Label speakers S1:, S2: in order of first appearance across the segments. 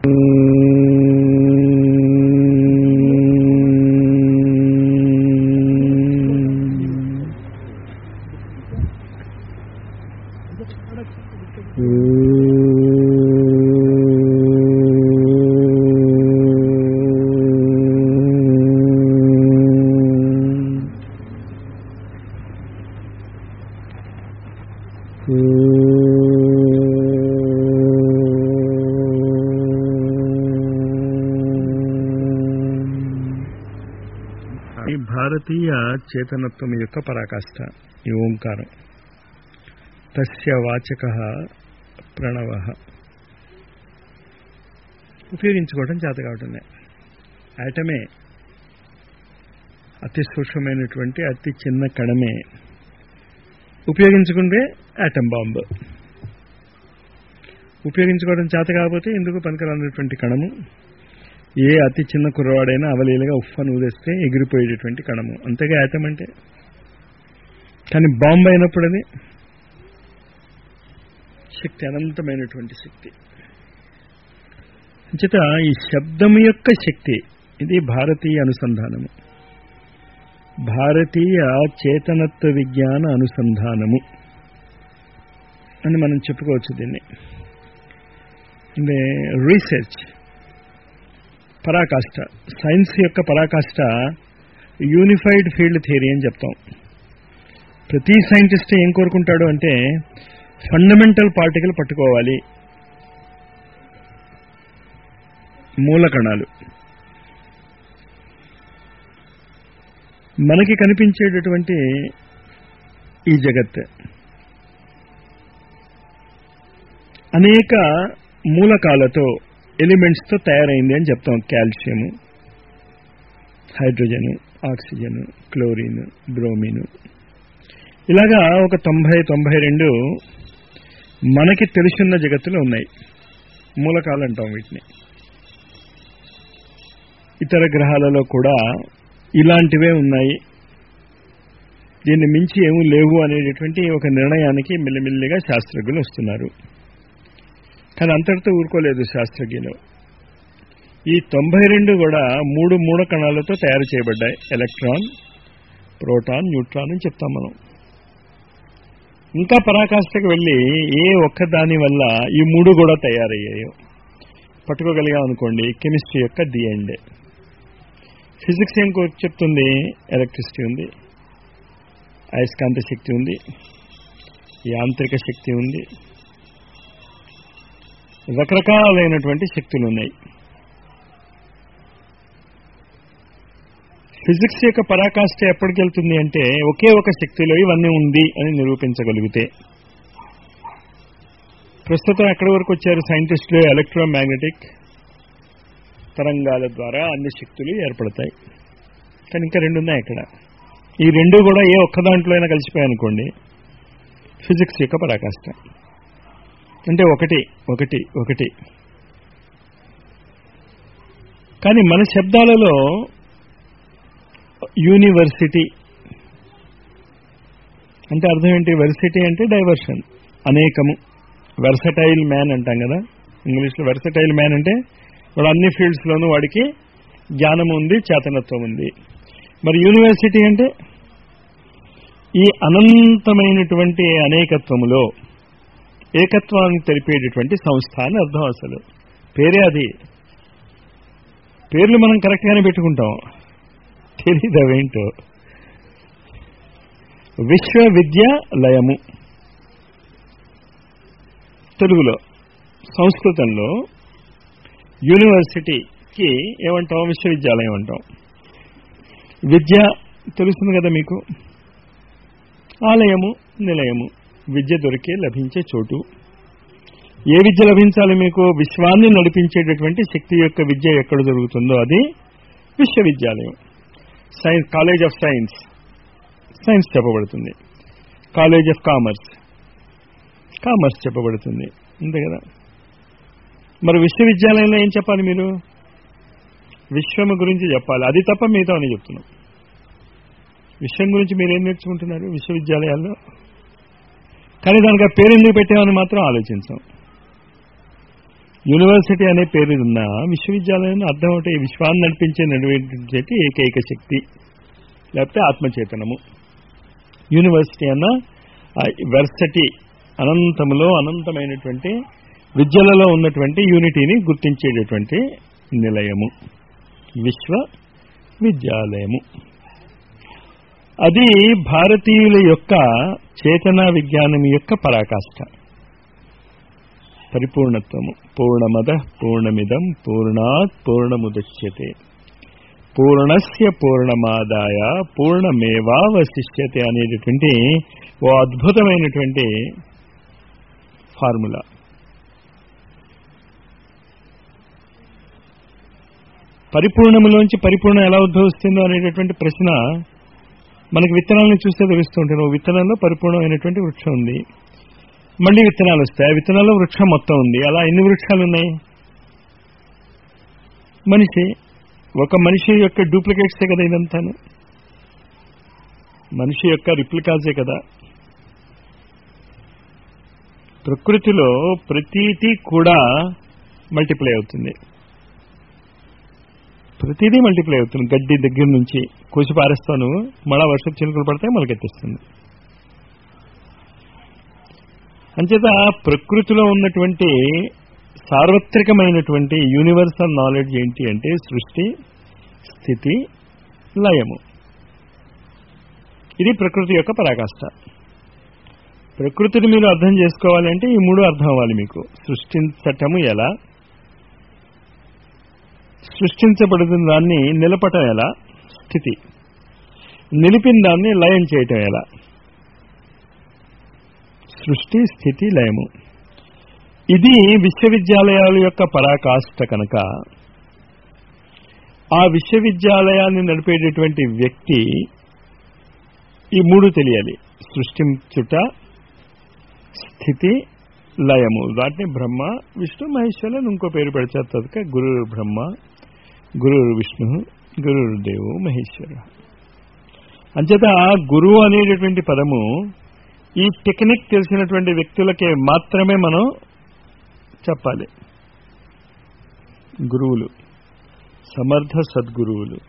S1: ఈ భారతీయ చేతనత్వం యొక్క పరాకాష్ఠ ఈ ఓంకారం తస్య వాచక ప్రణవ ఉపయోగించుకోవడం చేత కావటం ఐటమే అతి సూక్ష్మమైనటువంటి అతి చిన్న కణమే ఉపయోగించుకుంటే యాటమ్ బాంబ్ ఉపయోగించుకోవడం చేత కాకపోతే ఎందుకు పనికిరానటువంటి కణము ఏ అతి చిన్న కుర్రవాడైనా అవలీలుగా ఉఫ్ఫను ఊదేస్తే ఎగిరిపోయేటటువంటి కణము అంతేగా యాటం అంటే కానీ బాంబు అయినప్పుడు అది శక్తి అనంతమైనటువంటి శక్తి అంచేత ఈ శబ్దం యొక్క శక్తి ఇది భారతీయ అనుసంధానము భారతీయ చేతనత్వ విజ్ఞాన అనుసంధానము అని మనం చెప్పుకోవచ్చు దీన్ని అంటే రీసెర్చ్ పరాకాష్ట సైన్స్ యొక్క పరాకాష్ట యూనిఫైడ్ ఫీల్డ్ థియరీ అని చెప్తాం ప్రతి సైంటిస్ట్ ఏం కోరుకుంటాడు అంటే ఫండమెంటల్ పార్టికల్ పట్టుకోవాలి మూల కణాలు మనకి కనిపించేటటువంటి ఈ జగత్ అనేక మూలకాలతో ఎలిమెంట్స్తో తయారైంది అని చెప్తాం calcium hydrogen oxygen chlorine bromine ఇలాగా ఒక తొంభై తొంభై రెండు మనకి తెలుసున్న జగత్తులో ఉన్నాయి మూలకాలు అంటాం వీటిని ఇతర గ్రహాలలో కూడా ఇలాంటివే ఉన్నాయి దీన్ని మించి ఏమీ లేవు అనేటటువంటి ఒక నిర్ణయానికి మెల్లిమెల్లిగా శాస్త్రజ్ఞులు వస్తున్నారు కానీ అంతటితో ఊరుకోలేదు శాస్త్రజ్ఞులు ఈ తొంభై రెండు కూడా మూడు మూడు కణాలతో తయారు చేయబడ్డాయి ఎలక్ట్రాన్ ప్రోటాన్ న్యూట్రాన్ అని చెప్తాం మనం ఇంకా పరాకాష్ఠకు వెళ్ళి ఏ ఒక్క దాని వల్ల ఈ మూడు కూడా తయారయ్యాయో పట్టుకోగలిగాం అనుకోండి కెమిస్ట్రీ యొక్క ది ఎండ్ ఫిజిక్స్ ఏం చెప్తుంది ఎలక్ట్రిసిటీ ఉంది అయస్కాంత శక్తి ఉంది యాంత్రిక శక్తి ఉంది రకరకాలైనటువంటి శక్తులు ఉన్నాయి ఫిజిక్స్ యొక్క పరాకాష్ఠ ఎప్పటికి వెళ్తుంది అంటే ఒకే ఒక శక్తిలో ఇవన్నీ ఉంది అని నిరూపించగలిగితే ప్రస్తుతం ఎక్కడి వరకు వచ్చారు సైంటిస్టులు ఎలక్ట్రోమాగ్నెటిక్ తరంగాల ద్వారా అన్ని శక్తులు ఏర్పడతాయి కానీ ఇంకా రెండు ఉన్నాయి అక్కడ ఈ రెండు కూడా ఏ ఒక్క దాంట్లో అయినా కలిసిపోయాయి అనుకోండి ఫిజిక్స్ యొక్క పరాకాష్ఠ అంటే ఒకటి ఒకటి ఒకటి కానీ మన శబ్దాలలో యూనివర్సిటీ అంటే అర్థం ఏంటి వర్సిటీ అంటే డైవర్షన్ అనేకము వెర్సటైల్ మ్యాన్ అంటాం కదా ఇంగ్లీష్లో వెర్సటైల్ మ్యాన్ అంటే వాడు అన్ని ఫీల్డ్స్లోనూ వాడికి జ్ఞానం ఉంది చేతనత్వం ఉంది మరి యూనివర్సిటీ అంటే ఈ అనంతమైనటువంటి అనేకత్వములో ఏకత్వాన్ని తెలిపేటటువంటి సంస్థ అని అర్థం అసలు పేరే అది పేర్లు మనం కరెక్ట్గానే పెట్టుకుంటాం తెలీదు అవేంటో విశ్వవిద్యాలయము తెలుగులో సంస్కృతంలో యూనివర్సిటీకి ఏమంటాం విశ్వవిద్యాలయం అంటాం విద్య తెలుస్తుంది కదా మీకు ఆలయము నిలయము విద్య దొరికే లభించే చోటు ఏ విద్య లభించాలి మీకు విశ్వాన్ని నడిపించేటటువంటి శక్తి యొక్క విద్య ఎక్కడ జరుగుతుందో అది విశ్వవిద్యాలయం science college of science science చెప్పబడుతుంది కాలేజ్ ఆఫ్ కామర్స్ కామర్స్ చెప్పబడుతుంది అంతే కదా మరి విశ్వవిద్యాలయంలో ఏం చెప్పాలి మీరు విశ్వము గురించి చెప్పాలి అది తప్ప మిగతా అని చెప్తున్నాం విశ్వం గురించి మీరేం నేర్చుకుంటున్నారు విశ్వవిద్యాలయాల్లో కానీ దానికి ఆ పేరు ఎందుకు పెట్టామని మాత్రం ఆలోచించాం యూనివర్సిటీ అనే పేరు ఉన్న విశ్వవిద్యాలయం అర్థం ఒకటి విశ్వాన్ని నడిపించే నడిపేటి ఏకైక శక్తి లేకపోతే ఆత్మచేతనము యూనివర్సిటీ అన్న వెర్సటీ అనంతములో అనంతమైనటువంటి విద్యలలో ఉన్నటువంటి యూనిటీని గుర్తించేటటువంటి నిలయము విశ్వ విద్యాలయము అది భారతీయుల యొక్క చేతన విజ్ఞానం యొక్క పరాకాష్ఠ పరిపూర్ణత్వము పూర్ణమద పూర్ణమిదం పూర్ణాత్ పూర్ణముదచ్యతే పూర్ణస్య పూర్ణమాదాయ పూర్ణమేవావశిష్యతే అనేటటువంటి ఓ అద్భుతమైనటువంటి ఫార్ములా పరిపూర్ణములోంచి పరిపూర్ణం ఎలా ఉద్భవిస్తుందో అనేటటువంటి ప్రశ్న మనకి విత్తనాలను చూస్తే తెలుస్తూ ఉంటాను విత్తనంలో పరిపూర్ణమైనటువంటి వృక్షం ఉంది మళ్ళీ విత్తనాలు వస్తాయి ఆ విత్తనాల్లో వృక్షం మొత్తం ఉంది అలా ఎన్ని వృక్షాలు ఉన్నాయి మనిషి ఒక మనిషి యొక్క డూప్లికేట్సే కదా ఇదంతాను మనిషి యొక్క రిప్లికాసే కదా ప్రకృతిలో ప్రతీతి కూడా మల్టిప్లై అవుతుంది ప్రతిదీ మల్టిప్లై అవుతుంది గడ్డి దగ్గర నుంచి కోసి పారేస్తాను మళ్ళా వర్షం చినుకులు పడితే మొలకెత్తిస్తుంది అంచేత ప్రకృతిలో ఉన్నటువంటి సార్వత్రికమైనటువంటి యూనివర్సల్ నాలెడ్జ్ ఏంటి అంటే సృష్టి స్థితి లయము ఇది ప్రకృతి యొక్క పరాకాష్ట ప్రకృతిని మీరు అర్థం చేసుకోవాలి అంటే ఈ మూడు అర్థం అవ్వాలి మీకు సృష్టించటము ఎలా సృష్టించబడుతున్న దాన్ని నిలపటం ఎలా స్థితి నిలిపిన దాన్ని లయం చేయటం ఎలా సృష్టి స్థితి లయము ఇది విశ్వవిద్యాలయాల యొక్క పరాకాష్ట కనుక ఆ విశ్వవిద్యాలయాన్ని నడిపేటటువంటి వ్యక్తి ఈ మూడు తెలియాలి సృష్టించుట స్థితి లయము వాటిని బ్రహ్మ విష్ణు మహేశ్వరులను ఇంకో పేరు పెడతారు తదుక గురు బ్రహ్మ గురు విష్ణు గురు దేవు మహేశ్వర అంచేత గురువు అనేటటువంటి పదము ఈ టెక్నిక్ తెలిసినటువంటి వ్యక్తులకే మాత్రమే మనం చెప్పాలి గురువులు సమర్థ సద్గురువులు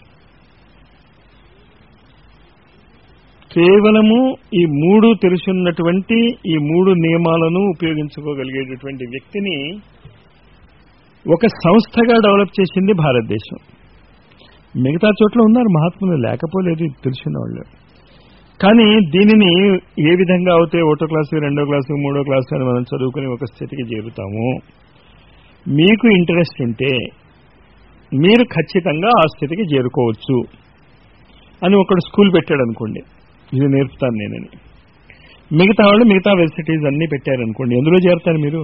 S1: కేవలము ఈ మూడు తెలుసున్నటువంటి ఈ మూడు నియమాలను ఉపయోగించుకోగలిగేటటువంటి వ్యక్తిని ఒక సంస్థగా డెవలప్ చేసింది భారతదేశం మిగతా చోట్ల ఉన్నారు మహాత్ములు లేకపోలేదు తెలిసిన వాళ్ళు కానీ దీనిని ఏ విధంగా అయితే ఒకటో క్లాసు రెండో క్లాసు మూడో క్లాసు అని మనం చదువుకుని ఒక స్థితికి చేరుతాము మీకు ఇంట్రెస్ట్ ఉంటే మీరు ఖచ్చితంగా ఆ స్థితికి చేరుకోవచ్చు అని ఒకడు స్కూల్ పెట్టాడు అనుకోండి ఇది నేర్పుతాను నేనని మిగతా వాళ్ళు మిగతా వెబ్సిటీస్ అన్నీ పెట్టారనుకోండి ఎందులో చేరతారు మీరు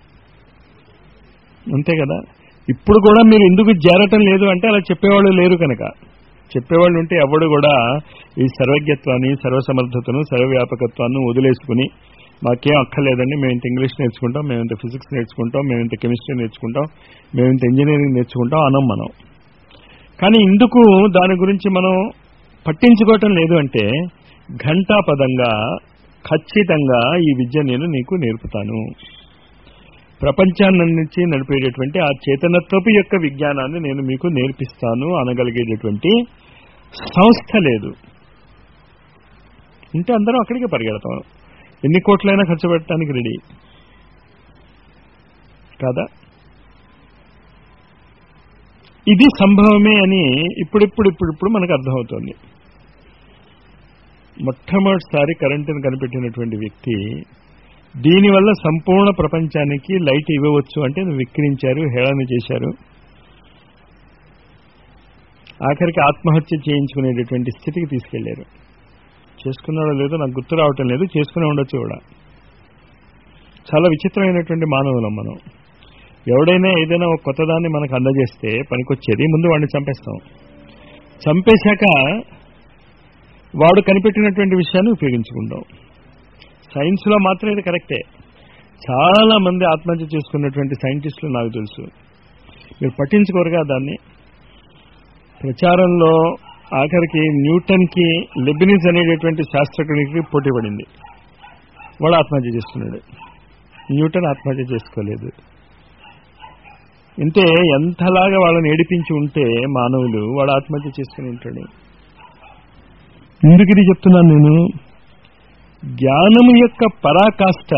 S1: అంతే కదా ఇప్పుడు కూడా మీరు ఎందుకు చేరటం లేదు అంటే అలా చెప్పేవాళ్ళు లేరు కనుక చెప్పేవాళ్ళు ఉంటే ఎవడు కూడా ఈ సర్వజ్ఞత్వాన్ని సర్వసమర్థతను సర్వవ్యాపకత్వాన్ని వదిలేసుకుని మాకేం అక్కర్లేదండి మేము ఇంత ఇంగ్లీష్ నేర్చుకుంటాం మేము ఇంత ఫిజిక్స్ నేర్చుకుంటాం మేము ఇంత కెమిస్ట్రీ నేర్చుకుంటాం మేము ఇంత ఇంజనీరింగ్ నేర్చుకుంటాం అనం మనం కానీ ఇందుకు దాని గురించి మనం పట్టించుకోవటం లేదు అంటే ఘంటాపదంగా ఖచ్చితంగా ఈ విద్య నేను నీకు నేర్పుతాను ప్రపంచాన్నించి నడిపేటటువంటి ఆ చేతనత్వపు యొక్క విజ్ఞానాన్ని నేను మీకు నేర్పిస్తాను అనగలిగేటటువంటి సంస్థ లేదు ఉంటే అందరం అక్కడికే పరిగెడతాం ఎన్ని కోట్లైనా ఖర్చు పెట్టడానికి రెడీ కాదా ఇది సంభవమే అని ఇప్పుడిప్పుడు ఇప్పుడిప్పుడు మనకు అర్థమవుతోంది మొట్టమొదటిసారి కరెంటును కనిపెట్టినటువంటి వ్యక్తి దీనివల్ల సంపూర్ణ ప్రపంచానికి లైట్ ఇవ్వవచ్చు అంటే విక్రించారు హేళన చేశారు ఆఖరికి ఆత్మహత్య చేయించుకునేటటువంటి స్థితికి తీసుకెళ్లారు చేసుకున్నాడో లేదో నాకు గుర్తు రావటం లేదు చేసుకునే ఉండొచ్చు కూడా చాలా విచిత్రమైనటువంటి మానవులం మనం ఎవడైనా ఏదైనా ఒక కొత్తదాన్ని మనకు అందజేస్తే పనికొచ్చేది ముందు వాడిని చంపేస్తాం చంపేశాక వాడు కనిపెట్టినటువంటి విషయాన్ని ఉపయోగించుకుంటాం సైన్స్లో మాత్రం ఇది కరెక్టే చాలా మంది ఆత్మహత్య చేసుకున్నటువంటి సైంటిస్టులు నాకు తెలుసు మీరు పట్టించుకోరుగా దాన్ని ప్రచారంలో ఆఖరికి న్యూటన్కి లెబినిస్ అనేటటువంటి శాస్త్రజ్ఞుడికి పోటీ పడింది వాడు ఆత్మహత్య చేసుకున్నాడు న్యూటన్ ఆత్మహత్య చేసుకోలేదు ఇంతే ఎంతలాగా వాళ్ళని ఏడిపించి ఉంటే మానవులు వాడు ఆత్మహత్య చేసుకుని ఉంటాడు ఎందుకు ఇది చెప్తున్నాను నేను జ్ఞానము యొక్క పరాకాష్ట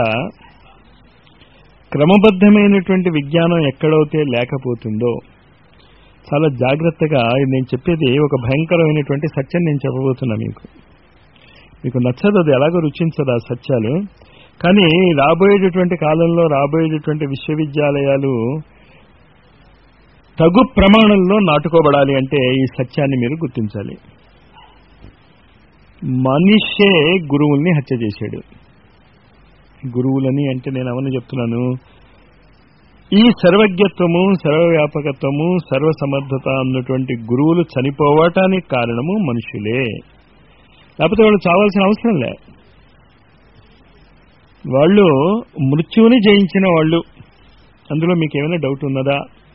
S1: క్రమబద్ధమైనటువంటి విజ్ఞానం ఎక్కడైతే లేకపోతుందో చాలా జాగ్రత్తగా నేను చెప్పేది ఒక భయంకరమైనటువంటి సత్యం నేను చెప్పబోతున్నా మీకు మీకు నచ్చదు అది ఎలాగో రుచించదు ఆ సత్యాలు కానీ రాబోయేటటువంటి కాలంలో రాబోయేటటువంటి విశ్వవిద్యాలయాలు తగు ప్రమాణంలో నాటుకోబడాలి అంటే ఈ సత్యాన్ని మీరు గుర్తించాలి మనిషే గురువుల్ని హత్య చేశాడు గురువులని అంటే నేను అవన్నీ చెప్తున్నాను ఈ సర్వజ్ఞత్వము సర్వవ్యాపకత్వము సర్వసమర్థత అన్నటువంటి గురువులు చనిపోవటానికి కారణము మనుషులే లేకపోతే వాళ్ళు చావాల్సిన అవసరం లే వాళ్ళు మృత్యువుని జయించిన వాళ్ళు అందులో మీకు ఏమైనా డౌట్ ఉన్నదా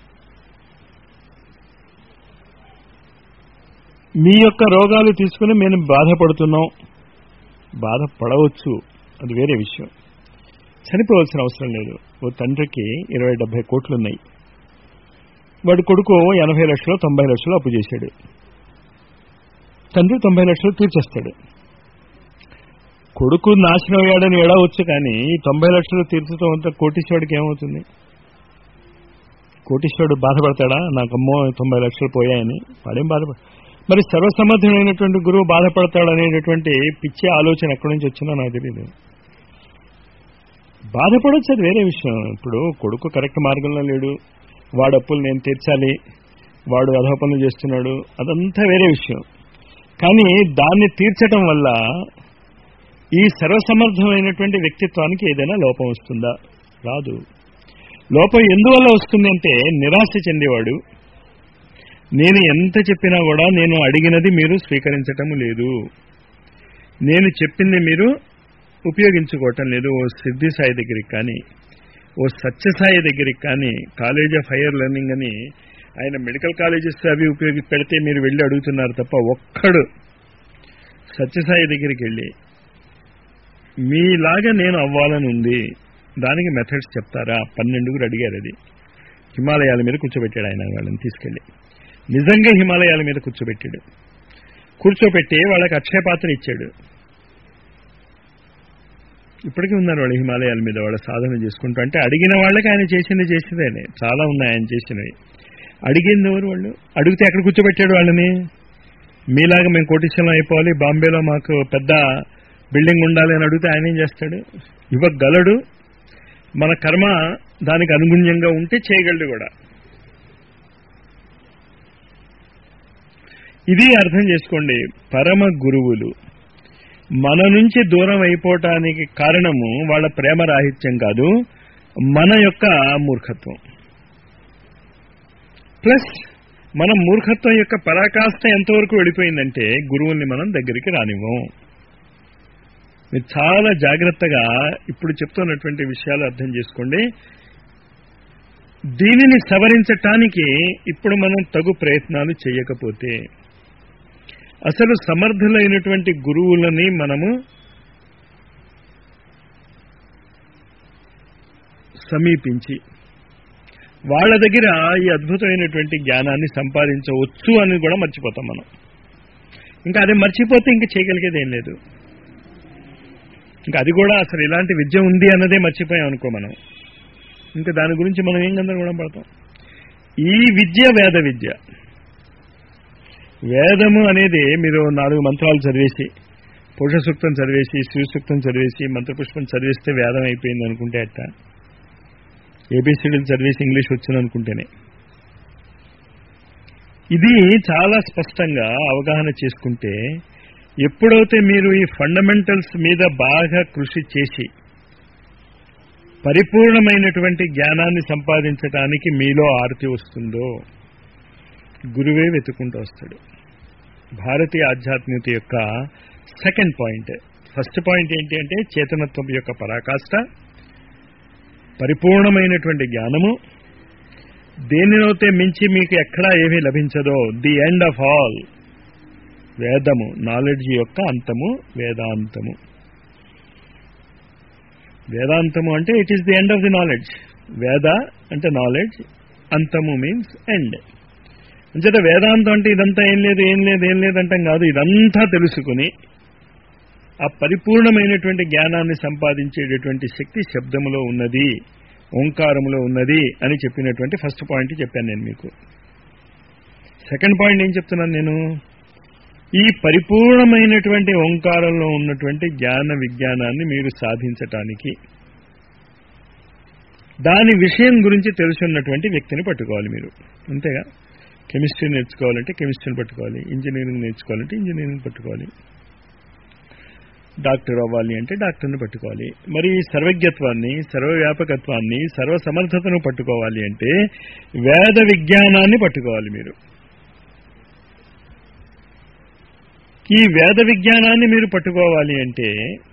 S1: మీ యొక్క రోగాలు తీసుకుని మేము బాధపడుతున్నాం బాధపడవచ్చు అది వేరే విషయం చనిపోవాల్సిన అవసరం లేదు ఓ తండ్రికి ఇరవై డెబ్బై కోట్లు ఉన్నాయి వాడి కొడుకు ఎనభై లక్షలు తొంభై లక్షలు అప్పు చేశాడు తండ్రి తొంభై లక్షలు తీర్చేస్తాడు కొడుకు నాశనం అయ్యాడని ఎడవచ్చు కానీ ఈ తొంభై లక్షలు తీర్చడం అంతా కోటీశ్వరుడికి ఏమవుతుంది కోటీశ్వరుడు బాధపడతాడా నాకమ్మో తొంభై లక్షలు పోయాయని వాడేం బాధపడ మరి సర్వసమర్థుడైనటువంటి గురువు బాధపడతాడు అనేటటువంటి పిచ్చే ఆలోచన ఎక్కడి నుంచి వచ్చిందో నాకు తెలియదు బాధపడవచ్చు అది వేరే విషయం ఇప్పుడు కొడుకు కరెక్ట్ మార్గంలో లేడు వాడు అప్పులు నేను తీర్చాలి వాడు అధోపనులు చేస్తున్నాడు అదంతా వేరే విషయం కానీ దాన్ని తీర్చడం వల్ల ఈ సర్వసమర్థమైనటువంటి వ్యక్తిత్వానికి ఏదైనా లోపం వస్తుందా రాదు లోపం ఎందువల్ల వస్తుంది అంటే నిరాశ చెందేవాడు నేను ఎంత చెప్పినా కూడా నేను అడిగినది మీరు స్వీకరించటం లేదు నేను చెప్పింది మీరు ఉపయోగించుకోవటం లేదు ఓ సిద్ధి సాయి దగ్గరికి కానీ ఓ సత్యసాయి దగ్గరికి కానీ కాలేజ్ ఆఫ్ హైయర్ లెర్నింగ్ అని ఆయన మెడికల్ కాలేజెస్ అవి ఉపయోగి పెడితే మీరు వెళ్ళి అడుగుతున్నారు తప్ప ఒక్కడు సత్యసాయి దగ్గరికి వెళ్ళి మీలాగా నేను అవ్వాలని ఉంది దానికి మెథడ్స్ చెప్తారా పన్నెండుగురు అడిగారు అది హిమాలయాల మీద కూర్చోబెట్టాడు ఆయన వాళ్ళని తీసుకెళ్ళి నిజంగా హిమాలయాల మీద కూర్చోబెట్టాడు కూర్చోబెట్టి వాళ్ళకి అక్షయపాత్ర ఇచ్చాడు ఇప్పటికీ ఉన్నారు వాళ్ళు హిమాలయాల మీద వాళ్ళ సాధన చేసుకుంటూ అంటే అడిగిన వాళ్ళకి ఆయన చేసింది చేసేదేనే చాలా ఉన్నాయి ఆయన చేసినవి అడిగింది ఎవరు వాళ్ళు అడిగితే ఎక్కడ కూర్చోబెట్టాడు వాళ్ళని మీలాగా మేము కోటీశ్వరం అయిపోవాలి బాంబేలో మాకు పెద్ద బిల్డింగ్ ఉండాలి అని అడిగితే ఆయన ఏం చేస్తాడు ఇవ్వగలడు మన కర్మ దానికి అనుగుణ్యంగా ఉంటే చేయగలడు కూడా ఇది అర్థం చేసుకోండి పరమ గురువులు మన నుంచి దూరం అయిపోవటానికి కారణము వాళ్ళ ప్రేమ రాహిత్యం కాదు మన యొక్క మూర్ఖత్వం ప్లస్ మన మూర్ఖత్వం యొక్క పరాకాష్ట ఎంతవరకు వెళ్ళిపోయిందంటే గురువుల్ని మనం దగ్గరికి రానివ్వం మీరు చాలా జాగ్రత్తగా ఇప్పుడు చెప్తున్నటువంటి విషయాలు అర్థం చేసుకోండి దీనిని సవరించటానికి ఇప్పుడు మనం తగు ప్రయత్నాలు చేయకపోతే అసలు సమర్థులైనటువంటి గురువులని మనము సమీపించి వాళ్ళ దగ్గర ఈ అద్భుతమైనటువంటి జ్ఞానాన్ని సంపాదించవచ్చు అని కూడా మర్చిపోతాం మనం ఇంకా అది మర్చిపోతే ఇంకా చేయగలిగేది ఏం లేదు ఇంకా అది కూడా అసలు ఇలాంటి విద్య ఉంది అన్నదే మర్చిపోయాం అనుకో మనం ఇంకా దాని గురించి మనం ఏం గందరగోళం పడతాం ఈ విద్య వేద విద్య వేదము అనేది మీరు నాలుగు మంత్రాలు చదివేసి పురుష సూక్తం చదివేసి శివ సూక్తం చదివేసి మంత్రపుష్పం చదివేస్తే వేదం అయిపోయింది అనుకుంటే అట్ట ఏబిసిడీలు చదివేసి ఇంగ్లీష్ వచ్చింది అనుకుంటేనే ఇది చాలా స్పష్టంగా అవగాహన చేసుకుంటే ఎప్పుడైతే మీరు ఈ ఫండమెంటల్స్ మీద బాగా కృషి చేసి పరిపూర్ణమైనటువంటి జ్ఞానాన్ని సంపాదించడానికి మీలో ఆరతి వస్తుందో గురువే వెతుకుంటూ వస్తాడు భారతీయ ఆధ్యాత్మికత యొక్క సెకండ్ పాయింట్ ఫస్ట్ పాయింట్ ఏంటి అంటే చేతనత్వం యొక్క పరాకాష్ట పరిపూర్ణమైనటువంటి జ్ఞానము దేనినైతే మించి మీకు ఎక్కడా ఏమీ లభించదో ది ఎండ్ ఆఫ్ ఆల్ వేదము నాలెడ్జ్ యొక్క అంతము వేదాంతము వేదాంతము అంటే it is the end of the knowledge Veda అంటే నాలెడ్జ్ అంతము మీన్స్ ఎండ్ అంచేత వేదాంతం అంటే ఇదంతా ఏం లేదు ఏం లేదు ఏం లేదంటాం కాదు ఇదంతా తెలుసుకుని ఆ పరిపూర్ణమైనటువంటి జ్ఞానాన్ని సంపాదించేటటువంటి శక్తి శబ్దములో ఉన్నది ఓంకారములో ఉన్నది అని చెప్పినటువంటి ఫస్ట్ పాయింట్ చెప్పాను నేను మీకు సెకండ్ పాయింట్ ఏం చెప్తున్నాను నేను ఈ పరిపూర్ణమైనటువంటి ఓంకారంలో ఉన్నటువంటి జ్ఞాన విజ్ఞానాన్ని మీరు సాధించటానికి దాని విషయం గురించి తెలుసున్నటువంటి వ్యక్తిని పట్టుకోవాలి మీరు అంతేగా కెమిస్ట్రీ నేర్చుకోవాలంటే కెమిస్ట్రీని పట్టుకోవాలి ఇంజనీరింగ్ నేర్చుకోవాలంటే ఇంజనీరింగ్ పట్టుకోవాలి డాక్టర్ అవ్వాలి అంటే డాక్టర్ని పట్టుకోవాలి మరి సర్వజ్ఞత్వాన్ని సర్వవ్యాపకత్వాన్ని సర్వసమర్థతను పట్టుకోవాలి అంటే వేద విజ్ఞానాన్ని పట్టుకోవాలి మీరు ఈ వేద విజ్ఞానాన్ని మీరు పట్టుకోవాలి అంటే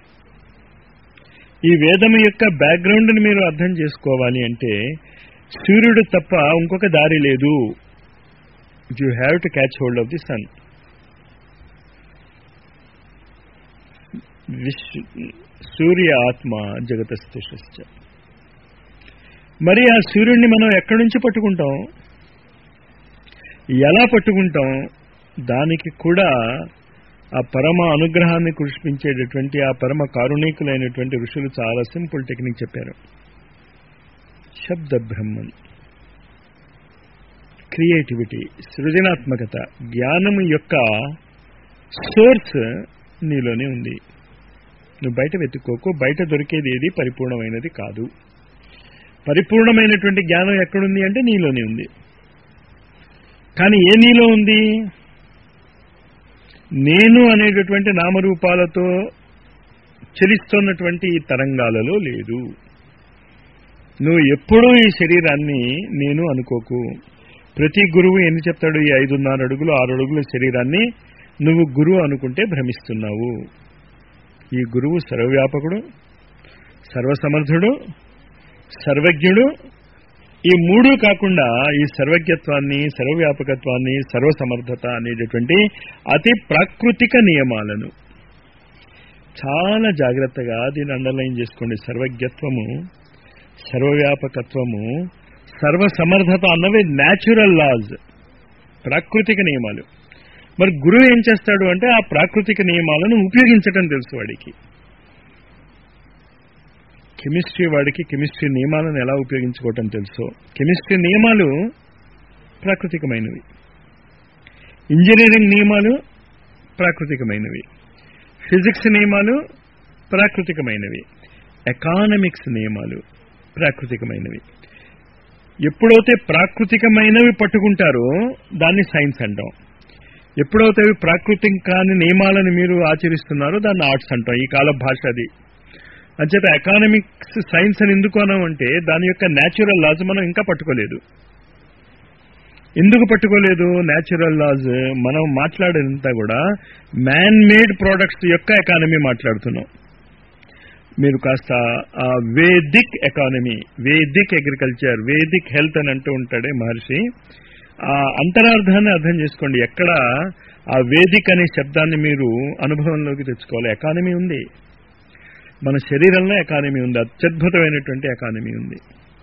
S1: ఈ వేదము యొక్క బ్యాక్గ్రౌండ్ని మీరు అర్థం చేసుకోవాలి అంటే సూర్యుడు తప్ప ఇంకొక దారి లేదు you have to catch hold of the sun విశ్వ సూర్య ఆత్మ జగతస్థిష్ట మరి ఆ సూర్యుడిని మనం ఎక్కడి నుంచి పట్టుకుంటాం ఎలా పట్టుకుంటాం దానికి కూడా ఆ పరమ అనుగ్రహాన్ని కురిపించేటటువంటి ఆ పరమ కారుణికులైనటువంటి ఋషులు చాలా సింపుల్ టెక్నిక్ చెప్పారు శబ్ద బ్రహ్మం క్రియేటివిటీ సృజనాత్మకత జ్ఞానం యొక్క సోర్స్ నీలోనే ఉంది నువ్వు బయట వెతుక్కోకు బయట దొరికేది ఏది పరిపూర్ణమైనది కాదు పరిపూర్ణమైనటువంటి జ్ఞానం ఎక్కడుంది అంటే నీలోనే ఉంది కానీ ఏ నీలో ఉంది నేను అనేటటువంటి నామరూపాలతో చలిస్తున్నటువంటి ఈ తరంగాలలో లేదు నువ్వు ఎప్పుడూ ఈ శరీరాన్ని నేను అనుకోకు ప్రతి గురువు ఎన్ని చెప్తాడు ఈ ఐదున్నర అడుగులు ఆరు అడుగుల శరీరాన్ని నువ్వు గురువు అనుకుంటే భ్రమిస్తున్నావు ఈ గురువు సర్వవ్యాపకుడు సర్వసమర్థుడు సర్వజ్ఞుడు ఈ మూడు కాకుండా ఈ సర్వజ్ఞత్వాన్ని సర్వవ్యాపకత్వాన్ని సర్వసమర్థత అనేటటువంటి అతి ప్రాకృతిక నియమాలను చాలా జాగ్రత్తగా దీన్ని అండర్లైన్ చేసుకోండి సర్వజ్ఞత్వము సర్వవ్యాపకత్వము సర్వసమర్థత అన్నవి న్యాచురల్ లాజ్ ప్రాకృతిక నియమాలు మరి గురువు ఏం చేస్తాడు అంటే ఆ ప్రాకృతిక నియమాలను ఉపయోగించటం తెలుసు వాడికి కెమిస్ట్రీ వాడికి కెమిస్ట్రీ నియమాలను ఎలా ఉపయోగించుకోవటం తెలుసో కెమిస్ట్రీ నియమాలు ప్రాకృతికమైనవి ఇంజనీరింగ్ నియమాలు ప్రాకృతికమైనవి ఫిజిక్స్ నియమాలు ప్రాకృతికమైనవి ఎకానమిక్స్ నియమాలు ప్రాకృతికమైనవి ఎప్పుడైతే ప్రాకృతికమైనవి పట్టుకుంటారో దాన్ని సైన్స్ అంటాం ఎప్పుడైతే అవి ప్రాకృతిక కాని నియమాలను మీరు ఆచరిస్తున్నారో దాన్ని ఆర్ట్స్ అంటాం ఈ కాల భాష అది అంచేత ఎకానమిక్స్ సైన్స్ అని ఎందుకు అన్నామంటే దాని యొక్క న్యాచురల్ లాస్ మనం ఇంకా పట్టుకోలేదు ఎందుకు పట్టుకోలేదు న్యాచురల్ లాస్ మనం మాట్లాడేదంతా కూడా మ్యాన్ మేడ్ ప్రోడక్ట్స్ యొక్క ఎకానమీ మాట్లాడుతున్నాం మీరు కాస్త ఆ Vedic economy Vedic agriculture Vedic health అని అంటూ ఉంటాడే మహర్షి ఆ అంతరార్థాన్ని అర్థం చేసుకోండి ఎక్కడ ఆ వేదిక్ అనే శబ్దాన్ని మీరు అనుభవంలోకి తెచ్చుకోవాలి ఎకానమీ ఉంది మన శరీరంలో ఎకానమీ ఉంది అత్యద్భుతమైనటువంటి ఎకానమీ ఉంది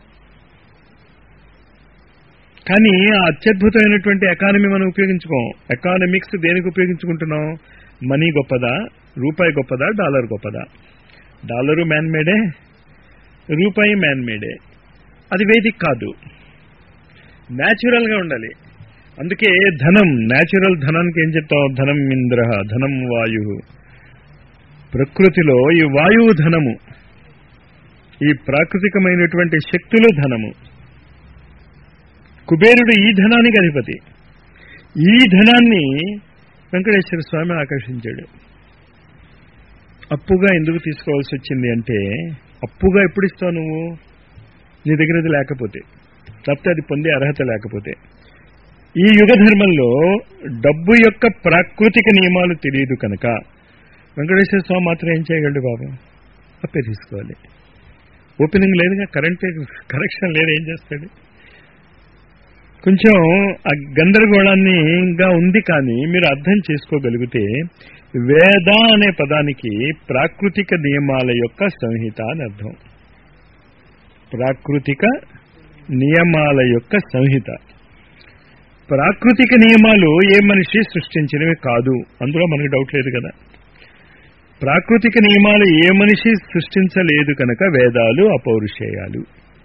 S1: కానీ ఆ అత్యద్భుతమైనటువంటి ఎకానమీ మనం ఉపయోగించుకోం ఎకానమిక్స్ దేనికి ఉపయోగించుకుంటున్నాం మనీ గొప్పదా రూపాయి గొప్పదా డాలర్ గొప్పదా డాలరు మ్యాన్ మేడే రూపాయి మ్యాన్ మేడే అది వేదిక్ కాదు న్యాచురల్ గా ఉండాలి అందుకే ధనం న్యాచురల్ ధనానికి ఏం చెప్తాం ధనం ఇంద్ర ధనం వాయు ప్రకృతిలో ఈ వాయువు ధనము ఈ ప్రాకృతికమైనటువంటి శక్తులు ధనము కుబేరుడు ఈ ధనానికి అధిపతి ఈ ధనాన్ని వెంకటేశ్వర స్వామి ఆకర్షించాడు అప్పుగా ఎందుకు తీసుకోవాల్సి వచ్చింది అంటే అప్పుగా ఎప్పుడు ఇస్తావు నువ్వు నీ దగ్గర అది లేకపోతే తప్పితే అది పొందే అర్హత లేకపోతే ఈ యుగ ధర్మంలో డబ్బు యొక్క ప్రాకృతిక నియమాలు తెలియదు కనుక వెంకటేశ్వర స్వామి మాత్రం ఏం చేయగలడు బాబు అప్పే తీసుకోవాలి ఓపెనింగ్ లేదుగా కరెంట్ కరెక్షన్ లేదు ఏం చేస్తాడు కొంచెం ఆ గందరగోళాన్ని ఇంకా ఉంది కానీ మీరు అర్థం చేసుకోగలిగితే వేద అనే పదానికి ప్రాకృతిక నియమాల యొక్క సంహిత అని అర్థం ప్రాకృతిక నియమాల యొక్క సంహిత ప్రాకృతిక నియమాలు ఏ మనిషి సృష్టించినవి కాదు అందులో మనకు డౌట్ లేదు కదా ప్రాకృతిక నియమాలు ఏ మనిషి సృష్టించలేదు కనుక వేదాలు అపౌరుషేయాలు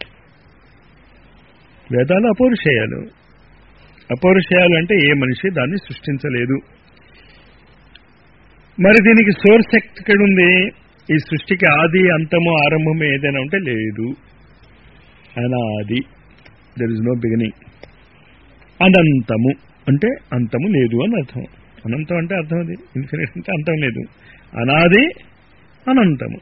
S1: వేదాలు అపౌరుషేయాలు అపౌరుషేయాలు అంటే ఏ మనిషి దాన్ని సృష్టించలేదు మరి దీనికి సోర్స్ ఎక్కడుంది ఈ సృష్టికి ఆది అంతము ఆరంభము ఏదైనా ఉంటే లేదు అనాది దెర్ ఇస్ నో బిగినింగ్ అనంతము అంటే అంతము లేదు అని అర్థం అనంతం అంటే అర్థం అది ఇన్ఫినిట్ అంటే అంతం లేదు అనాది అనంతము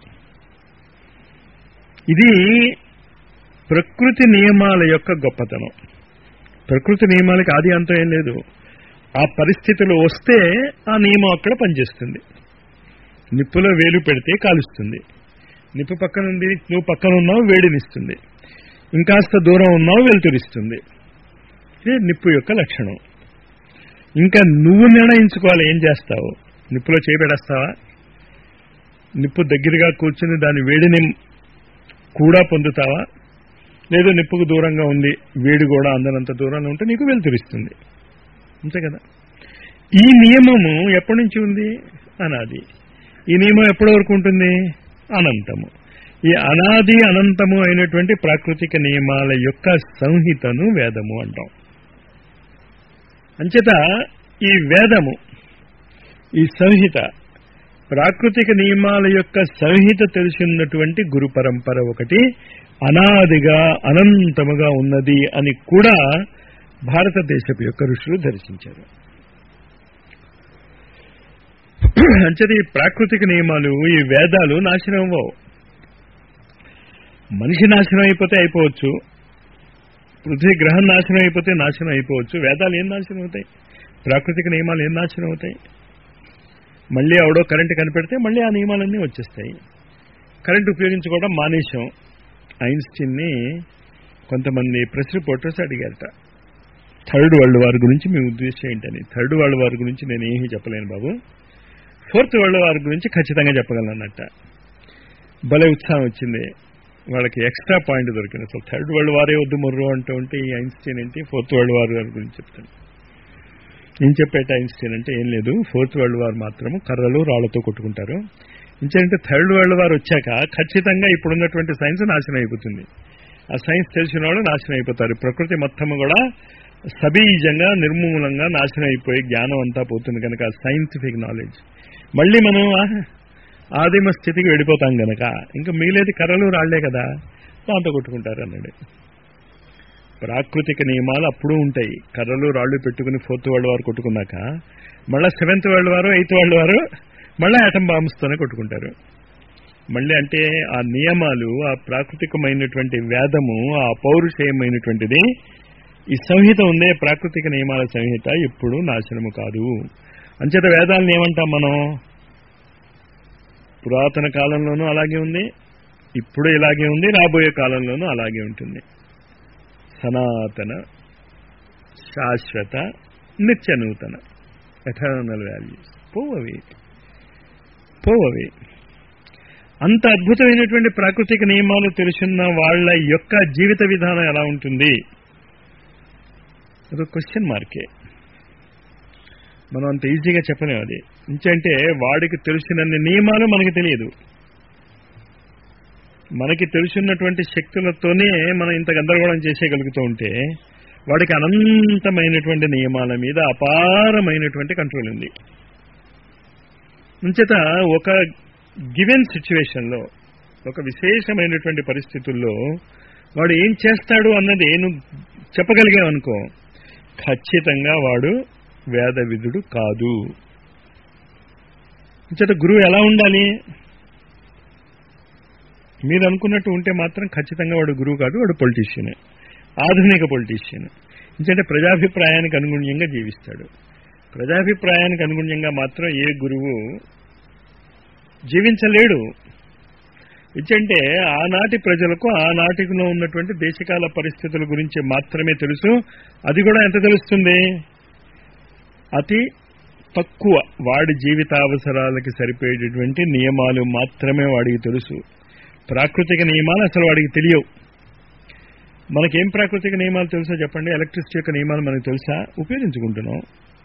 S1: ఇది ప్రకృతి నియమాల యొక్క గొప్పతనం ప్రకృతి నియమాలకి ఆది అంతం ఏం లేదు ఆ పరిస్థితులు వస్తే ఆ నియమం అక్కడ పనిచేస్తుంది నిప్పులో వేలు పెడితే కాలుస్తుంది నిప్పు పక్కన ఉంది నువ్వు పక్కన ఉన్నావు వేడినిస్తుంది ఇంకాస్త దూరం ఉన్నావు వెలుతురిస్తుంది ఇది నిప్పు యొక్క లక్షణం ఇంకా నువ్వు నిర్ణయించుకోవాలి ఏం చేస్తావు నిప్పులో చేపెడేస్తావా నిప్పు దగ్గరగా కూర్చుని దాని వేడిని కూడా పొందుతావా లేదు నిప్పుకు దూరంగా ఉంది వేడి కూడా అందనంత దూరంలో ఉంటే నీకు వెలుతురిస్తుంది అంతే కదా ఈ నియమము ఎప్పటి నుంచి ఉంది అనాది ఈ నియమం ఎప్పటి వరకు ఉంటుంది అనంతము ఈ అనాది అనంతము అయినటువంటి ప్రాకృతిక నియమాల యొక్క సంహితను వేదము అంటాం అంచేత ఈ వేదము ఈ సంహిత ప్రాకృతిక నియమాల యొక్క సంహిత తెలిసినటువంటి గురు పరంపర ఒకటి అనాదిగా అనంతముగా ఉన్నది అని కూడా భారతదేశపు యొక్క ఋషులు దర్శించారు అంచేది ఈ ప్రాకృతిక నియమాలు ఈ వేదాలు నాశనం అవ్వవు మనిషి నాశనం అయిపోతే అయిపోవచ్చు పృథ్వీ గ్రహం నాశనం అయిపోతే నాశనం అయిపోవచ్చు వేదాలు ఏం నాశనం అవుతాయి ప్రాకృతిక నియమాలు ఏం నాశనం అవుతాయి మళ్ళీ ఎవడో కరెంటు కనిపెడితే మళ్ళీ ఆ నియమాలన్నీ వచ్చేస్తాయి కరెంట్ ఉపయోగించుకోవడం మానేశాం ఐన్స్టీన్ని కొంతమంది ప్రెస్ రిపోర్టర్స్ అడిగారట థర్డ్ వరల్డ్ వార్ గురించి మీ ఉద్దేశం ఏంటని థర్డ్ వరల్డ్ వార్ గురించి నేను ఏమీ చెప్పలేను బాబు ఫోర్త్ వరల్డ్ వార్ గురించి ఖచ్చితంగా చెప్పగలను అన్నట్ట భలే ఉత్సాహం వచ్చింది వాళ్ళకి ఎక్స్ట్రా పాయింట్ దొరికింది అసలు థర్డ్ వరల్డ్ వారే వద్దు మొర్రు అంటూ ఉంటే ఈ ఐన్స్టీన్ ఏంటి ఫోర్త్ వరల్డ్ వార్ గురించి చెప్తాను ఏం చెప్పేట ఐన్స్టీన్ అంటే ఏం లేదు ఫోర్త్ వరల్డ్ వార్ మాత్రము కర్రలు రాళ్లతో కొట్టుకుంటారు ఇంకేంటే థర్డ్ వరల్డ్ వార్ వచ్చాక ఖచ్చితంగా ఇప్పుడున్నటువంటి సైన్స్ నాశనం అయిపోతుంది ఆ సైన్స్ తెలిసిన వాళ్ళు నాశనం అయిపోతారు ప్రకృతి మొత్తము కూడా సబీజంగా నిర్మూలంగా నాశనం అయిపోయి జ్ఞానం అంతా పోతుంది కనుక సైంటిఫిక్ నాలెడ్జ్ మళ్ళీ మనం ఆదిమ స్థితికి వెళ్ళిపోతాం గనక ఇంకా మిగిలేది కర్రలు రాళ్లే కదా దాంతో కొట్టుకుంటారు అన్నాడు ప్రాకృతిక నియమాలు అప్పుడు ఉంటాయి కర్రలు రాళ్లు పెట్టుకుని ఫోర్త్ వరల్డ్ వారు కొట్టుకున్నాక మళ్ళా seventh world war eighth world war మళ్ళీ ఆటం బాంబ్స్తోనే కొట్టుకుంటారు మళ్ళీ అంటే ఆ నియమాలు ఆ ప్రాకృతికమైనటువంటి వేదము ఆ పౌరుషేయమైనటువంటిది ఈ సంహిత ఉందే ప్రాకృతిక నియమాల సంహిత ఎప్పుడు నాశనము కాదు అంచేత వేదాలను ఏమంటాం మనం పురాతన కాలంలోనూ అలాగే ఉంది ఇప్పుడు ఇలాగే ఉంది రాబోయే కాలంలోనూ అలాగే ఉంటుంది సనాతన శాశ్వత నిత్య నూతన ఎటర్నల్ వాల్యూస్ పోవవి పోవవి అంత అద్భుతమైనటువంటి ప్రాకృతిక నియమాలు తెలుసున్న వాళ్ళ యొక్క జీవిత విధానం ఎలా ఉంటుంది ఒక క్వశ్చన్ మార్కే మనం అంత ఈజీగా చెప్పలేము అది ఇంకంటే వాడికి తెలిసినన్ని నియమాలు మనకి తెలియదు మనకి తెలుసున్నటువంటి శక్తులతోనే మనం ఇంత గందరగోళం చేసేయగలుగుతూ ఉంటే వాడికి అనంతమైనటువంటి నియమాల మీద అపారమైనటువంటి కంట్రోల్ ఉంది అంచేత ఒక గివెన్ సిచ్యువేషన్లో ఒక విశేషమైనటువంటి పరిస్థితుల్లో వాడు ఏం చేస్తాడు అన్నది నువ్వు చెప్పగలిగావనుకో ఖచ్చితంగా వాడు వేద విధుడు కాదు అంచేత గురువు ఎలా ఉండాలి మీరు అనుకున్నట్టు ఉంటే మాత్రం ఖచ్చితంగా వాడు గురువు కాదు వాడు పొలిటీషియన్ ఆధునిక పొలిటీషియన్ ఎందుకంటే ప్రజాభిప్రాయానికి అనుగుణ్యంగా జీవిస్తాడు ప్రజాభిప్రాయానికి అనుగుణ్యంగా మాత్రం ఏ గురువు జీవించలేడు ఇచ్చంటే ఆనాటి ప్రజలకు ఆనాటిలో ఉన్నటువంటి దేశకాల పరిస్థితుల గురించి మాత్రమే తెలుసు అది కూడా ఎంత తెలుస్తుంది అతి తక్కువ వాడి జీవితావసరాలకి సరిపోయేటటువంటి నియమాలు మాత్రమే వాడికి తెలుసు ప్రాకృతిక నియమాలు అసలు వాడికి తెలియవు మనకేం ప్రాకృతిక నియమాలు తెలుసో చెప్పండి ఎలక్ట్రిసిటీ యొక్క నియమాలు మనకు తెలుసా ఉపయోగించుకుంటున్నాం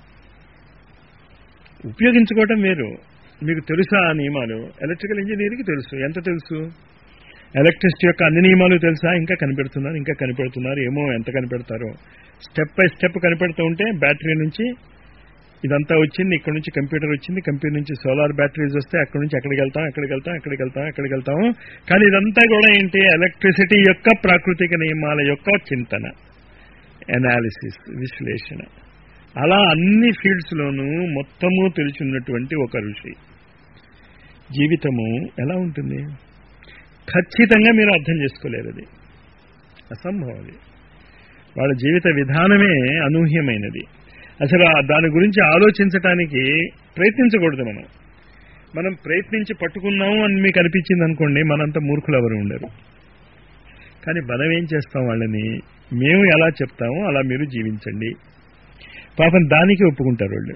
S1: ఉపయోగించుకోవటం వేరు మీకు తెలుసా ఆ నియమాలు ఎలక్ట్రికల్ ఇంజనీరింగ్కి తెలుసు ఎంత తెలుసు ఎలక్ట్రిసిటీ యొక్క అన్ని నియమాలు తెలుసా ఇంకా కనిపెడుతున్నారు ఇంకా కనిపెడుతున్నారు ఏమో ఎంత కనిపెడతారో స్టెప్ బై స్టెప్ కనిపెడుతూ ఉంటే బ్యాటరీ నుంచి ఇదంతా వచ్చింది ఇక్కడ నుంచి కంప్యూటర్ వచ్చింది కంప్యూటర్ నుంచి సోలార్ బ్యాటరీస్ వస్తే అక్కడ నుంచి ఎక్కడికి వెళ్తాం ఎక్కడికి వెళ్తాం ఎక్కడికి వెళ్తాం ఎక్కడికి వెళ్తాము కానీ ఇదంతా కూడా ఏంటి ఎలక్ట్రిసిటీ యొక్క ప్రాకృతిక నియమాల యొక్క చింతన అనాలిసిస్ విశ్లేషణ అలా అన్ని ఫీల్డ్స్ లోనూ మొత్తము తెలిసినటువంటి ఒక ఋషి జీవితము ఎలా ఉంటుంది ఖచ్చితంగా మీరు అర్థం చేసుకోలేరు అది అసంభవం అది వాళ్ళ జీవిత విధానమే అనూహ్యమైనది అసలు ఆ దాని గురించి ఆలోచించటానికి ప్రయత్నించకూడదు మనం మనం ప్రయత్నించి పట్టుకున్నాము అని మీకు అనిపించింది అనుకోండి మనంత మూర్ఖులు ఎవరు ఉండరు కానీ మనం ఏం చేస్తాం వాళ్ళని మేము ఎలా చెప్తామో అలా మీరు జీవించండి పాపం దానికి ఒప్పుకుంటారు వాళ్ళు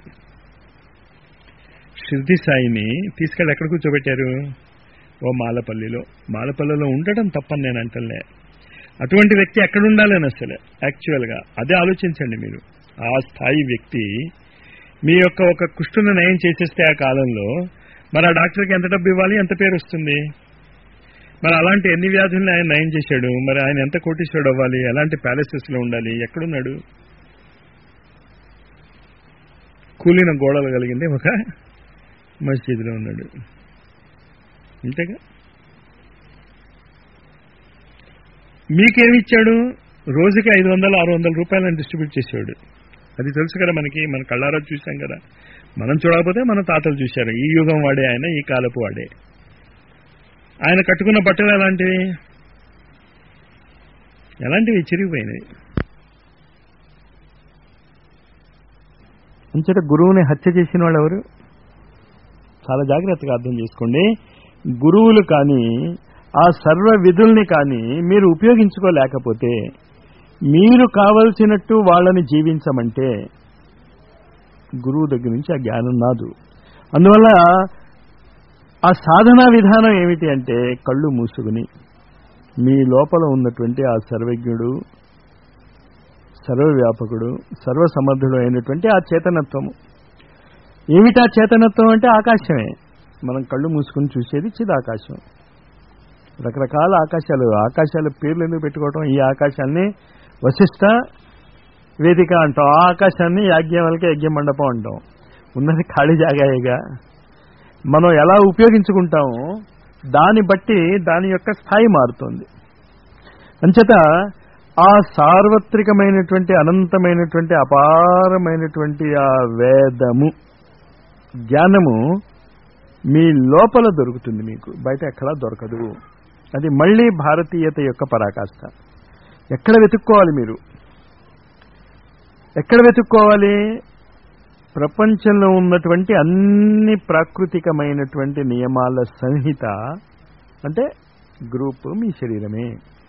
S1: షిర్ది సాయిని తీసుకెళ్ళి ఎక్కడ కూర్చోబెట్టారు ఓ మాలపల్లిలో మాలపల్లిలో ఉండటం తప్పని నేను అంటలే అటువంటి వ్యక్తి ఎక్కడ ఉండాలని అసలు యాక్చువల్గా అదే ఆలోచించండి మీరు ఆ స్థాయి వ్యక్తి మీ యొక్క ఒక కుష్టును నయం చేసేస్తే ఆ కాలంలో మరి ఆ డాక్టర్కి ఎంత డబ్బు ఇవ్వాలి ఎంత పేరు వస్తుంది మరి అలాంటి ఎన్ని వ్యాధుల్ని ఆయన నయం చేశాడు మరి ఆయన ఎంత కోటీశ్వరుడు అవ్వాలి ఎలాంటి ప్యాలెసెస్ లో ఉండాలి ఎక్కడున్నాడు కూలిన గోడలు కలిగింది ఒక మస్జిద్లో ఉన్నాడు అంతేగా మీకేమిచ్చాడు రోజుకి ఐదు వందలు ఆరు వందల రూపాయలను డిస్ట్రిబ్యూట్ చేసేవాడు అది తెలుసు కదా మనకి మన కళ్ళారా చూసాం కదా మనం చూడకపోతే మన తాతలు చూశారు ఈ యుగం వాడే ఆయన ఈ కాలపు వాడే ఆయన కట్టుకున్న బట్టలు ఎలాంటివి ఎలాంటివి చిరిగిపోయినాయి అంచేత గురువుని హత్య చేసిన వాళ్ళు ఎవరు చాలా జాగ్రత్తగా అర్థం చేసుకోండి గురువులు కానీ ఆ సర్వ విధుల్ని కానీ మీరు ఉపయోగించుకోలేకపోతే మీరు కావలసినట్టు వాళ్ళని జీవించమంటే గురువు దగ్గర నుంచి ఆ జ్ఞానం రాదు అందువల్ల ఆ సాధనా విధానం ఏమిటి అంటే కళ్ళు మూసుకుని మీ లోపల ఉన్నటువంటి ఆ సర్వజ్ఞుడు సర్వవ్యాపకుడు సర్వసమర్థుడు అయినటువంటి ఆ చేతనత్వము ఏమిటా చేతనత్వం అంటే ఆకాశమే మనం కళ్ళు మూసుకుని చూసేది చిదాకాశం రకరకాల ఆకాశాలు ఆకాశాల పేర్లు ఎందుకు పెట్టుకోవటం ఈ ఆకాశాన్ని వశిష్ట వేదిక అంటాం ఆ ఆకాశాన్ని యాజ్ఞవల్కి యజ్ఞ మండపం అంటాం ఉన్నది ఖాళీ జాగాయేగా మనం ఎలా ఉపయోగించుకుంటామో దాన్ని బట్టి దాని యొక్క స్థాయి మారుతుంది అంచేత ఆ సార్వత్రికమైనటువంటి అనంతమైనటువంటి అపారమైనటువంటి ఆ వేదము జ్ఞానము మీ లోపల దొరుకుతుంది మీకు బయట ఎక్కడా దొరకదు అది మళ్ళీ భారతీయత యొక్క పరాకాష్ట ఎక్కడ వెతుక్కోవాలి మీరు ఎక్కడ వెతుక్కోవాలి ప్రపంచంలో ఉన్నటువంటి అన్ని ప్రాకృతికమైనటువంటి నియమాల సంహిత అంటే గ్రూప్ మీ శరీరమే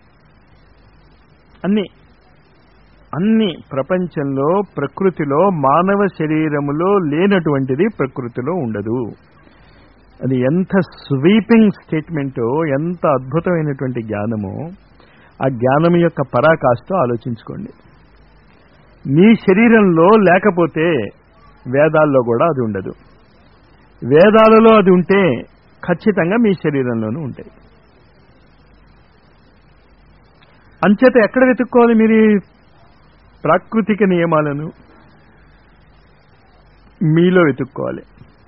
S1: అన్ని అన్ని ప్రపంచంలో ప్రకృతిలో మానవ శరీరములో లేనటువంటిది ప్రకృతిలో ఉండదు అది ఎంత స్వీపింగ్ స్టేట్మెంటో ఎంత అద్భుతమైనటువంటి జ్ఞానమో ఆ జ్ఞానం యొక్క పరాకాష్ట ఆలోచించుకోండి మీ శరీరంలో లేకపోతే వేదాల్లో కూడా అది ఉండదు వేదాలలో అది ఉంటే ఖచ్చితంగా మీ శరీరంలోనూ ఉంటాయి అంచేత ఎక్కడ వెతుక్కోవాలి మీరు ఈ ప్రాకృతిక నియమాలను మీలో వెతుక్కోవాలి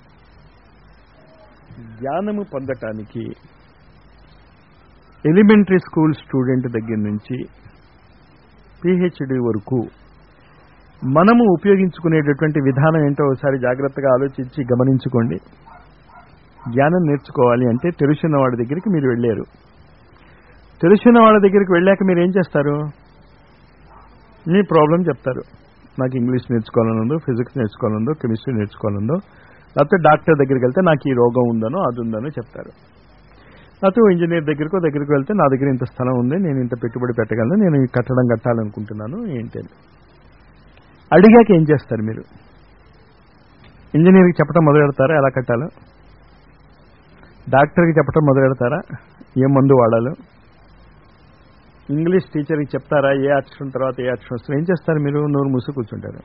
S1: జ్ఞానము పొందటానికి ఎలిమెంటరీ స్కూల్ స్టూడెంట్ దగ్గర నుంచి పిహెచ్డి వరకు మనము ఉపయోగించుకునేటటువంటి విధానం ఏంటో ఒకసారి జాగ్రత్తగా ఆలోచించి గమనించుకోండి జ్ఞానం నేర్చుకోవాలి అంటే తెలుసున్న వాడి దగ్గరికి మీరు వెళ్ళారు తెలుసున్న వాళ్ళ దగ్గరికి వెళ్ళాక మీరు ఏం చేస్తారు మీ ప్రాబ్లం చెప్తారు నాకు ఇంగ్లీష్ నేర్చుకోవాలనుందో ఫిజిక్స్ నేర్చుకోవాలనుందో కెమిస్ట్రీ నేర్చుకోవాలనుందో లేకపోతే డాక్టర్ దగ్గరికి వెళ్తే నాకు ఈ రోగం ఉందనో అది ఉందనో చెప్తారు లేకపోతే ఇంజనీర్ దగ్గరకో దగ్గరికి వెళ్తే నా దగ్గర ఇంత స్థలం ఉంది నేను ఇంత పెట్టుబడి పెట్టగలను నేను ఈ కట్టడం కట్టాలనుకుంటున్నాను ఏంటి అని అడిగాక ఏం చేస్తారు మీరు ఇంజనీర్కి చెప్పడం మొదలు పెడతారా ఎలా కట్టాలో డాక్టర్కి చెప్పడం మొదలు పెడతారా ఏ మందు వాడాలో ఇంగ్లీష్ టీచర్కి చెప్తారా ఏ అక్షరం తర్వాత ఏ అక్షరం వస్తుంది ఏం చేస్తారు మీరు నోరు మూసు కూర్చుంటారు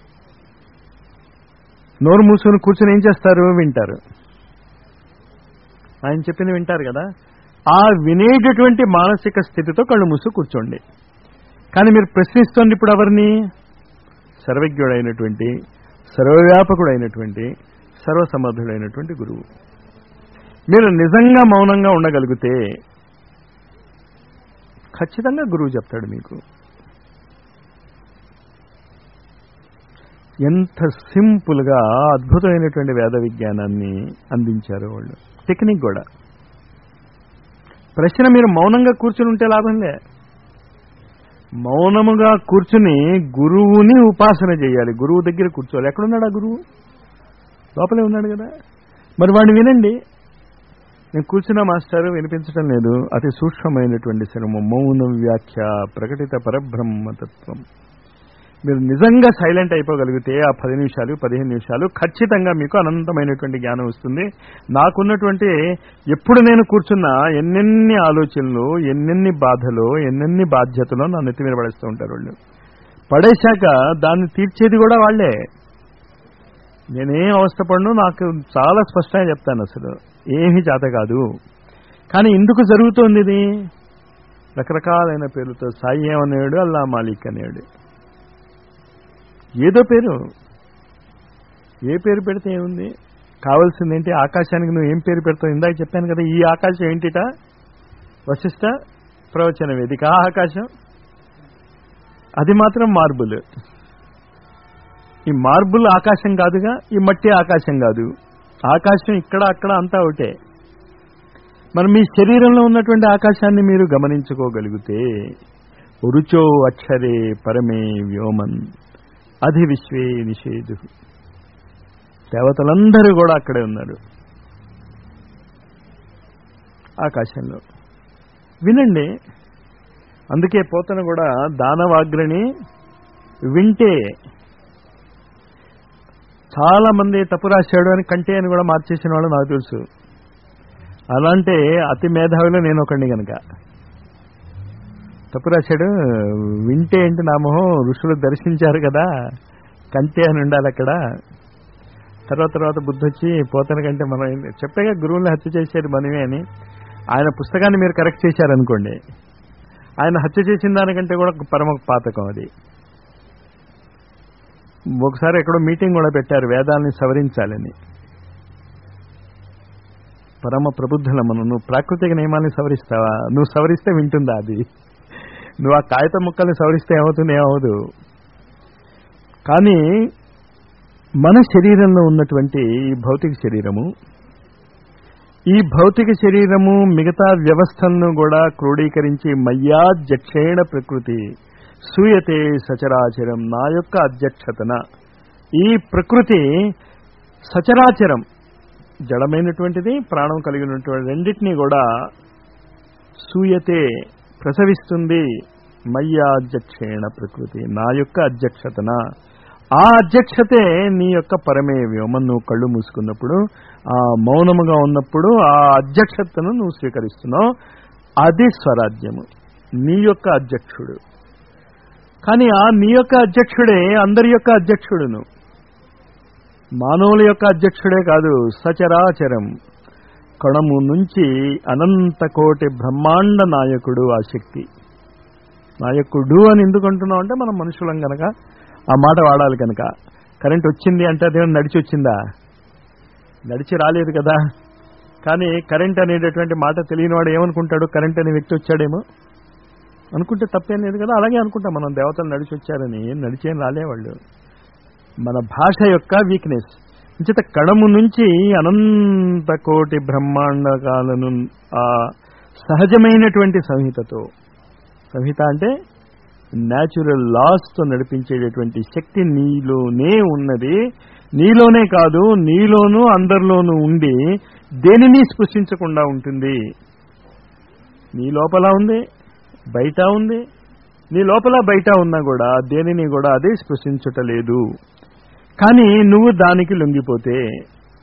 S1: నోరు మూసుకుని కూర్చుని ఏం చేస్తారు వింటారు ఆయన చెప్పింది వింటారు కదా ఆ వినేటటువంటి మానసిక స్థితితో కళ్ళు మూసు కూర్చోండి కానీ మీరు ప్రశ్నిస్తోంది ఇప్పుడు ఎవరిని సర్వజ్ఞుడైనటువంటి సర్వవ్యాపకుడైనటువంటి సర్వసమర్థుడైనటువంటి గురువు మీరు నిజంగా మౌనంగా ఉండగలిగితే ఖచ్చితంగా గురువు చెప్తాడు మీకు ఎంత సింపుల్గా అద్భుతమైనటువంటి వేద విజ్ఞానాన్ని అందించారు వాళ్ళు టెక్నిక్ కూడా ప్రశ్న మీరు మౌనంగా కూర్చుని ఉంటే లాభంలే మౌనముగా కూర్చుని గురువుని ఉపాసన చేయాలి గురువు దగ్గర కూర్చోవాలి ఎక్కడున్నాడు ఆ గురువు లోపలే ఉన్నాడు కదా మరి వాడిని వినండి నేను కూర్చున్న మాస్టారు వినిపించడం లేదు అతి సూక్ష్మమైనటువంటి శ్రమ మౌన వ్యాఖ్య ప్రకటిత పరబ్రహ్మతత్వం మీరు నిజంగా సైలెంట్ అయిపోగలిగితే ఆ పది నిమిషాలు పదిహేను నిమిషాలు ఖచ్చితంగా మీకు అనంతమైనటువంటి జ్ఞానం వస్తుంది నాకున్నటువంటి ఎప్పుడు నేను కూర్చున్నా ఎన్నెన్ని ఆలోచనలు ఎన్నెన్ని బాధలు ఎన్నెన్ని బాధ్యతలు నా నెత్తి మీద పడేస్తూ ఉంటారు వాళ్ళు పడేశాక దాన్ని తీర్చేది కూడా వాళ్ళే నేనేం అవస్థపడను నాకు చాలా స్పష్టంగా చెప్తాను అసలు ఏమీ చేత కాదు కానీ ఎందుకు జరుగుతోంది ఇది రకరకాలైన పేర్లతో సాయి ఏమనేవాడు అల్లా మాలిక్ అనేవాడు ఏదో పేరు ఏ పేరు పెడితే ఏముంది కావాల్సింది ఏంటి ఆకాశానికి నువ్వు ఏం పేరు పెడతావు ఇందాక చెప్పాను కదా ఈ ఆకాశం ఏంటిట వశిష్ట ప్రవచన వేదిక ఆ ఆకాశం అది మాత్రం మార్బుల్ ఈ మార్బుల్ ఆకాశం కాదుగా ఈ మట్టి ఆకాశం కాదు ఆకాశం ఇక్కడ అక్కడ అంతా ఒకటే మరి మీ శరీరంలో ఉన్నటువంటి ఆకాశాన్ని మీరు గమనించుకోగలిగితే రుచో అక్షరే పరమే వ్యోమన్ అధి విశ్వే నిషేధు దేవతలందరూ కూడా అక్కడే ఉన్నారు ఆకాశంలో వినండి అందుకే పోతన కూడా దానవాగ్రని వింటే చాలా మంది తప్పు రాశాడు అని కంటే అని కూడా మార్చేసిన వాళ్ళు నాకు తెలుసు అలాంటి అతి మేధావిలో నేను ఒకడిని కనుక తప్పు రాశాడు వింటే ఏంటి నా మొహం ఋషులు దర్శించారు కదా కంటే అని ఉండాలి అక్కడ తర్వాత తర్వాత బుద్ధి వచ్చి పోతన కంటే మనం చెప్పాగా గురువుని హత్య చేశారు మనమే అని ఆయన పుస్తకాన్ని మీరు కరెక్ట్ చేశారనుకోండి ఆయన హత్య చేసిన దానికంటే కూడా పరమ పాతకం అది ఒకసారి ఎక్కడో మీటింగ్ కూడా పెట్టారు వేదాలని సవరించాలని పరమ ప్రబుద్ధుల మనం నువ్వు ప్రాకృతిక నియమాన్ని సవరిస్తావా నువ్వు సవరిస్తే వింటుందా అది నువ్వు ఆ కాగితం ముక్కల్ని సవరిస్తే ఏమవుతుంది ఏమవుదు కానీ మన శరీరంలో ఉన్నటువంటి ఈ భౌతిక శరీరము ఈ భౌతిక శరీరము మిగతా వ్యవస్థలను కూడా క్రోడీకరించి మయ్యాధ్యక్షేణ ప్రకృతి సూయతే సచరాచరం నా యొక్క అధ్యక్షతన ఈ ప్రకృతి సచరాచరం జడమైనటువంటిది ప్రాణం కలిగినటువంటి రెండింటినీ కూడా సూయతే ప్రసవిస్తుంది మయ్యాధ్యక్షేణ ప్రకృతి నా యొక్క అధ్యక్షతన ఆ అధ్యక్షతే నీ యొక్క పరమే వ్యోమం నువ్వు కళ్ళు మూసుకున్నప్పుడు ఆ మౌనముగా ఉన్నప్పుడు ఆ అధ్యక్షతను నువ్వు స్వీకరిస్తున్నావు అది స్వరాజ్యము నీ యొక్క అధ్యక్షుడు కానీ ఆ నీ యొక్క అధ్యక్షుడే అందరి యొక్క అధ్యక్షుడును మానవుల యొక్క అధ్యక్షుడే కాదు సచరాచరం కణము నుంచి అనంత కోటి బ్రహ్మాండ నాయకుడు ఆ శక్తి నాయకుడు అని ఎందుకు అంటున్నాం అంటే మనం మనుషులం కనుక ఆ మాట వాడాలి కనుక కరెంట్ వచ్చింది అంటే అదేమో నడిచి వచ్చిందా నడిచి రాలేదు కదా కానీ కరెంట్ అనేటటువంటి మాట తెలియని వాడు ఏమనుకుంటాడు కరెంట్ అనే వ్యక్తి వచ్చాడేమో అనుకుంటే తప్పేం లేదు కదా అలాగే అనుకుంటాం మనం దేవతలు నడిచి వచ్చారని నడిచేం రాలేవాళ్ళు మన భాష యొక్క వీక్నెస్ ఇంచేత కడము నుంచి అనంత కోటి బ్రహ్మాండకాలను ఆ సహజమైనటువంటి సంహితతో సంహిత అంటే న్యాచురల్ లాస్తో నడిపించేటటువంటి శక్తి నీలోనే ఉన్నది నీలోనే కాదు నీలోనూ అందరిలోనూ ఉండి దేనిని స్పృశించకుండా ఉంటుంది నీ లోపల ఉంది బయట ఉంది నీ లోపల బయట ఉన్నా కూడా దేనిని కూడా అది స్పృశించుటలేదు కానీ నువ్వు దానికి లొంగిపోతే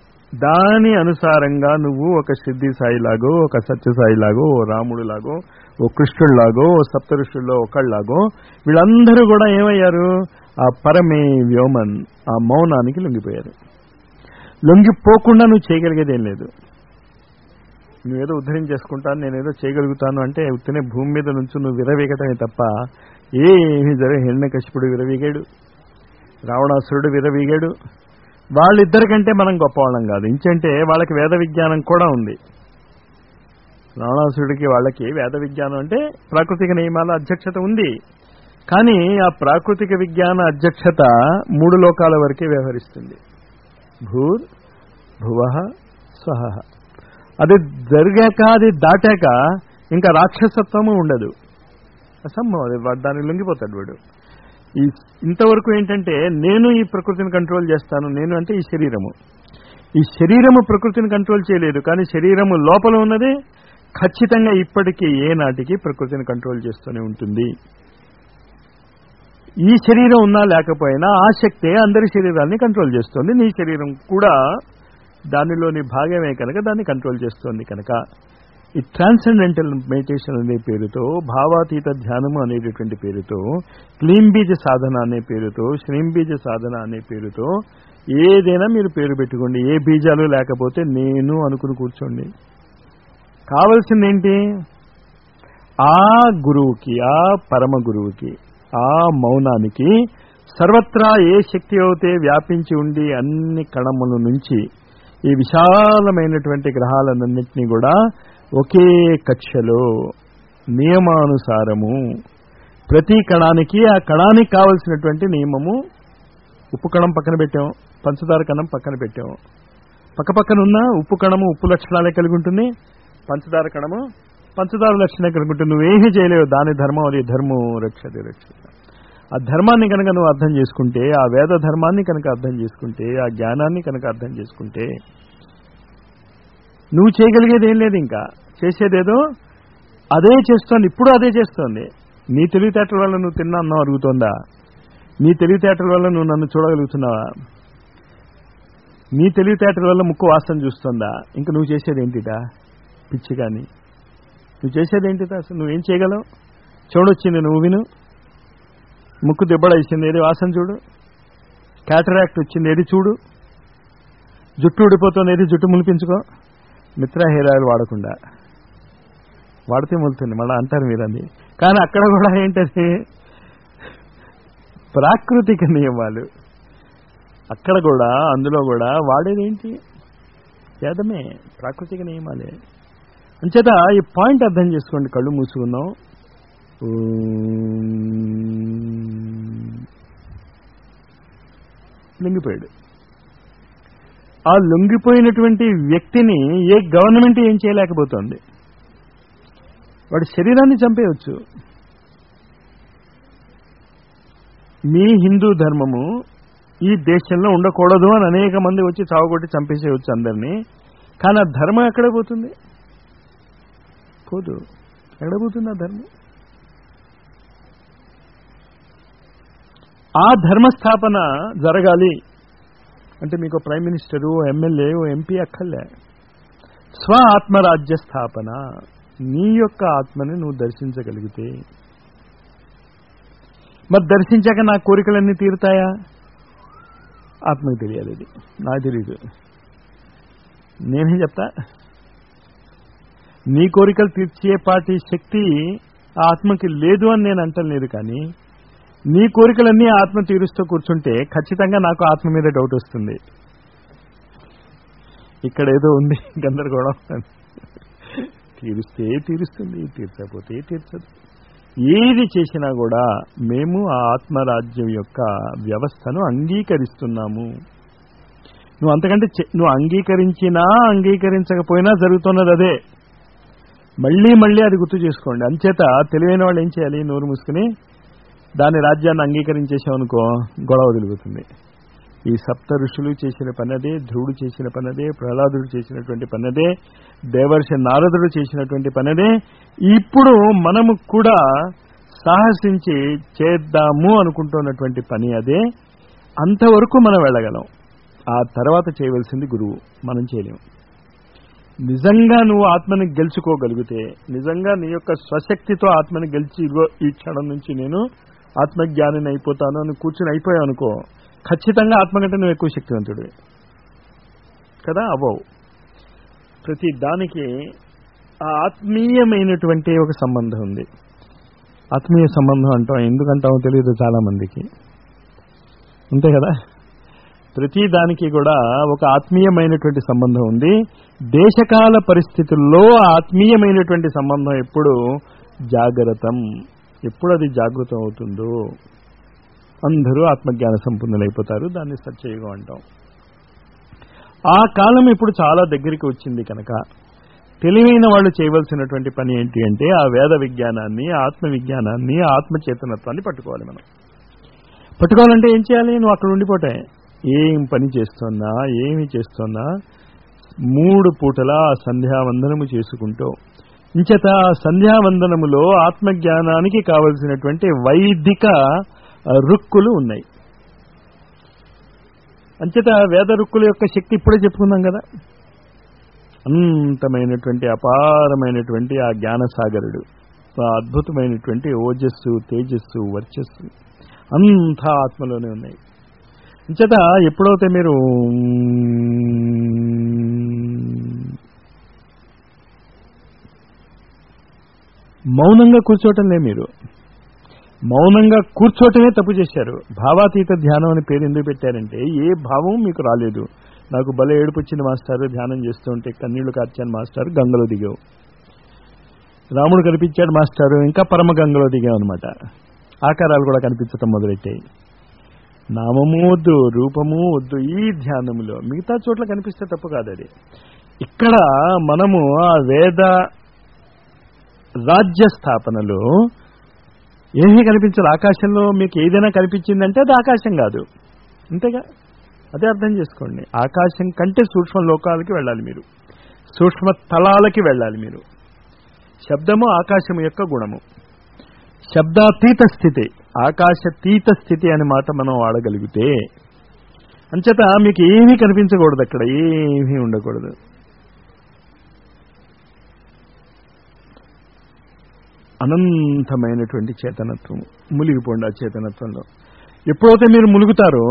S1: దాని అనుసారంగా నువ్వు ఒక సిద్ధి సాయిలాగో ఒక సత్యసాయిలాగో ఓ రాముడులాగో ఓ కృష్ణుడిలాగో ఓ సప్తఋషుల్లో ఒకళ్ళలాగో వీళ్ళందరూ కూడా ఏమయ్యారు ఆ పరమే వ్యోమన్ ఆ మౌనానికి లొంగిపోయారు లొంగిపోకుండా నువ్వు చేయగలిగేదేం లేదు నువ్వేదో ఉద్ధరించేసుకుంటాను నేనేదో చేయగలుగుతాను అంటే ఉత్తనే భూమి మీద నుంచి నువ్వు విరవీగటమే తప్ప ఏమి జరగ హిరణ్యకశిపుడు విరవీగాడు రావణాసురుడు విరవీగాడు వాళ్ళిద్దరికంటే మనం గొప్పవాళ్ళం కాదు ఇంచంటే వాళ్ళకి వేద విజ్ఞానం కూడా ఉంది రావణాసురుడికి వాళ్ళకి వేద విజ్ఞానం అంటే ప్రాకృతిక నియమాల అధ్యక్షత ఉంది కానీ ఆ ప్రాకృతిక విజ్ఞాన అధ్యక్షత మూడు లోకాల వరకే వ్యవహరిస్తుంది భూర్ భువ స్వహ అది జరిగాక అది దాటాక ఇంకా రాక్షసత్వము ఉండదు అసంభవం అది వాడు దానికి లొంగిపోతాడు వాడు ఈ ఇంతవరకు ఏంటంటే నేను ఈ ప్రకృతిని కంట్రోల్ చేస్తాను నేను అంటే ఈ శరీరము ఈ శరీరము ప్రకృతిని కంట్రోల్ చేయలేదు కానీ శరీరము లోపల ఉన్నది ఖచ్చితంగా ఇప్పటికీ ఏనాటికి ప్రకృతిని కంట్రోల్ చేస్తూనే ఉంటుంది ఈ శరీరం ఉన్నా లేకపోయినా ఆ శక్తే అందరి శరీరాన్ని కంట్రోల్ చేస్తుంది నీ శరీరం కూడా దానిలోని భాగమే కనుక దాన్ని కంట్రోల్ చేస్తోంది కనుక ఈ ట్రాన్సెండెంటల్ మెడిటేషన్ అనే పేరుతో భావాతీత ధ్యానము అనేటటువంటి పేరుతో క్లీంబీజ సాధన అనే పేరుతో శ్రీంబీజ సాధన అనే పేరుతో ఏదైనా మీరు పేరు పెట్టుకోండి ఏ బీజాలు లేకపోతే నేను అనుకుని కూర్చోండి కావలసిందేంటి ఆ గురువుకి ఆ పరమ గురువుకి ఆ మౌనానికి సర్వత్రా ఏ శక్తి అయితే వ్యాపించి ఉండి అన్ని కణముల నుంచి ఈ విశాలమైనటువంటి గ్రహాలన్నింటినీ కూడా ఒకే కక్షలో నియమానుసారము ప్రతి కణానికి ఆ కణానికి కావలసినటువంటి నియమము ఉప్పు కణం పక్కన పెట్టాం పంచదార కణం పక్కన పెట్టాం పక్క పక్కన ఉన్న ఉప్పు కణము ఉప్పు లక్షణాలే కలిగి ఉంటుంది పంచదార కణము పంచదార లక్షణం కలిగి ఉంటుంది నువ్వేమీ చేయలేవు దాని ధర్మం అది ధర్మం రక్షది రక్ష ఆ ధర్మాన్ని కనుక నువ్వు అర్థం చేసుకుంటే ఆ వేద ధర్మాన్ని కనుక అర్థం చేసుకుంటే ఆ జ్ఞానాన్ని కనుక అర్థం చేసుకుంటే నువ్వు చేయగలిగేది ఏం లేదు ఇంకా చేసేదేదో అదే చేస్తోంది ఇప్పుడు అదే చేస్తోంది నీ తెలివితేటల వల్ల నువ్వు తిన్నా అన్నం అరుగుతోందా నీ తెలివితేటల వల్ల నువ్వు నన్ను చూడగలుగుతున్నావా నీ తెలివితేటల వల్ల ముక్కు వాసన చూస్తుందా ఇంకా నువ్వు చేసేది ఏంటిటా పిచ్చి కానీ నువ్వు చేసేది ఏంటిదా అసలు నువ్వేం చేయగలవు చూడొచ్చింది నువ్వు విను ముక్కు దిబ్బడేసింది ఏది వాసన చూడు క్యాటరాక్ట్ వచ్చింది ఏది చూడు జుట్టు ఊడిపోతుంది ఏది జుట్టు ములిపించుకో మిత్ర హెయిర్ ఆయిల్ వాడకుండా వాడితే మొలుతుంది మళ్ళీ అంటారు మీరని కానీ అక్కడ కూడా ఏంటది ప్రాకృతిక నియమాలు అక్కడ కూడా అందులో కూడా వాడేది ఏంటి వేదమే ప్రాకృతిక నియమాలే అంచేత ఈ పాయింట్ అర్థం చేసుకోండి కళ్ళు మూసుకుందాం లొంగిపోయాడు ఆ లొంగిపోయినటువంటి వ్యక్తిని ఏ గవర్నమెంట్ ఏం చేయలేకపోతుంది వాడి శరీరాన్ని చంపేయవచ్చు మీ హిందూ ధర్మము ఈ దేశంలో ఉండకూడదు అని అనేక మంది వచ్చి చావగొట్టి చంపేసేయచ్చు అందరినీ కానీ ఆ ధర్మం ఎక్కడ పోతుంది పోదు ఎక్కడ పోతుంది ఆ ధర్మం ఆ ధర్మస్థాపన జరగాలి అంటే మీకు ప్రైమ్ మినిస్టరు ఎమ్మెల్యే ఎంపీ అక్కర్లే స్వ ఆత్మరాజ్య స్థాపన నీ యొక్క ఆత్మని నువ్వు దర్శించగలిగితే మరి దర్శించాక నా కోరికలన్నీ తీరుతాయా ఆత్మకి తెలియాలి అది నాకు తెలియదు నేనేం చెప్తా నీ కోరికలు తీర్చేపాటి శక్తి ఆ ఆత్మకి లేదు అని నేను అంటలేదు కానీ నీ కోరికలన్నీ ఆత్మ తీరుస్తూ కూర్చుంటే ఖచ్చితంగా నాకు ఆత్మ మీద డౌట్ వస్తుంది ఇక్కడ ఏదో ఉంది గందరగోళం తీరుస్తే తీరుస్తుంది తీర్చకపోతే తీర్చదు ఏది చేసినా కూడా మేము ఆ ఆత్మరాజ్యం యొక్క వ్యవస్థను అంగీకరిస్తున్నాము నువ్వు అంతకంటే చె- నువ్వు అంగీకరించినా అంగీకరించకపోయినా జరుగుతున్నది అదే మళ్ళీ మళ్ళీ అది గుర్తు చేసుకోండి అంచేత తెలివైన వాళ్ళు ఏం చేయాలి నోరు మూసుకుని దాని రాజ్యాన్ని అంగీకరించేసామనుకో గొడవ తిరుగుతుంది ఈ సప్త ఋషులు చేసిన పనదే ధ్రువుడు చేసిన పనదే ప్రహ్లాదుడు చేసినటువంటి పనదే దేవర్షి నారదుడు చేసినటువంటి పనదే ఇప్పుడు మనము కూడా సాహసించి చేద్దాము అనుకుంటున్నటువంటి పని అదే అంతవరకు మనం వెళ్ళగలం ఆ తర్వాత చేయవలసింది గురువు మనం చేయలేము నిజంగా నువ్వు ఆత్మని గెలుచుకోగలిగితే నిజంగా నీ యొక్క స్వశక్తితో ఆత్మని గెలిచి ఇదిగో ఈ క్షణం నుంచి నేను ఆత్మజ్ఞానిని అయిపోతాను అని కూర్చుని అయిపోయావు అనుకో ఖచ్చితంగా ఆత్మ కంటే నువ్వు ఎక్కువ శక్తివంతుడివి కదా అవ్వవు ప్రతి దానికి ఆ ఆత్మీయమైనటువంటి ఒక సంబంధం ఉంది ఆత్మీయ సంబంధం అంటాం ఎందుకంటామో తెలియదు చాలా మందికి అంతే కదా ప్రతి దానికి కూడా ఒక ఆత్మీయమైనటువంటి సంబంధం ఉంది దేశకాల పరిస్థితుల్లో ఆ ఆత్మీయమైనటువంటి సంబంధం ఎప్పుడు జాగ్రత్తం ఎప్పుడు అది జాగృతం అవుతుందో అందరూ ఆత్మజ్ఞాన సంపన్నులైపోతారు దాన్ని సత్యయుగం అంటాం ఆ కాలం ఇప్పుడు చాలా దగ్గరికి వచ్చింది కనుక తెలివైన వాళ్ళు చేయవలసినటువంటి పని ఏంటి అంటే ఆ వేద విజ్ఞానాన్ని ఆత్మ విజ్ఞానాన్ని ఆత్మ చేతనత్వాన్ని పట్టుకోవాలి మనం పట్టుకోవాలంటే ఏం చేయాలి నువ్వు అక్కడ ఉండిపోతే ఏం పని చేస్తున్నా ఏమి చేస్తున్నా మూడు పూటల సంధ్యావందనము చేసుకుంటూ ఇంచేత సంధ్యావందనములో ఆత్మజ్ఞానానికి కావలసినటువంటి వైదిక రుక్కులు ఉన్నాయి అంచేత వేద రుక్కుల యొక్క శక్తి ఇప్పుడే చెప్పుకున్నాం కదా అనంతమైనటువంటి అపారమైనటువంటి ఆ జ్ఞానసాగరుడు ఆ అద్భుతమైనటువంటి ఓజస్సు తేజస్సు వర్చస్సు అంతా ఆత్మలోనే ఉన్నాయి ఇంచేత ఎప్పుడైతే మీరు మౌనంగా కూర్చోవటంలే మీరు మౌనంగా కూర్చోవటమే తప్పు చేశారు భావాతీత ధ్యానం అని పేరు ఎందుకు పెట్టారంటే ఏ భావం మీకు రాలేదు నాకు భలే ఏడుపు వచ్చింది మాస్టారు ధ్యానం చేస్తూ ఉంటే కన్నీళ్లు కార్చాను మాస్టారు గంగలో దిగావు రాముడు కనిపించాడు మాస్టారు ఇంకా పరమ గంగలో దిగావు అనమాట ఆకారాలు కూడా కనిపించటం మొదలెట్టాయి నామము వద్దు రూపము వద్దు ఈ ధ్యానములో మిగతా చోట్ల కనిపిస్తే తప్పు కాదు అది ఇక్కడ మనము ఆ వేద రాజ్య స్థాపనలో ఏమీ కనిపించదు ఆకాశంలో మీకు ఏదైనా కనిపించిందంటే అది ఆకాశం కాదు అంతేగా అదే అర్థం చేసుకోండి ఆకాశం కంటే సూక్ష్మ లోకాలకి వెళ్ళాలి మీరు సూక్ష్మ తలాలకి వెళ్ళాలి మీరు శబ్దము ఆకాశం యొక్క గుణము శబ్దాతీత స్థితి ఆకాశతీత స్థితి అనే మాట మనం వాడగలిగితే అంచేత మీకు ఏమీ కనిపించకూడదు అక్కడ ఏమీ ఉండకూడదు అనంతమైనటువంటి చేతనత్వం మునిగిపోండి ఆ చేతనత్వంలో ఎప్పుడైతే మీరు ములుగుతారో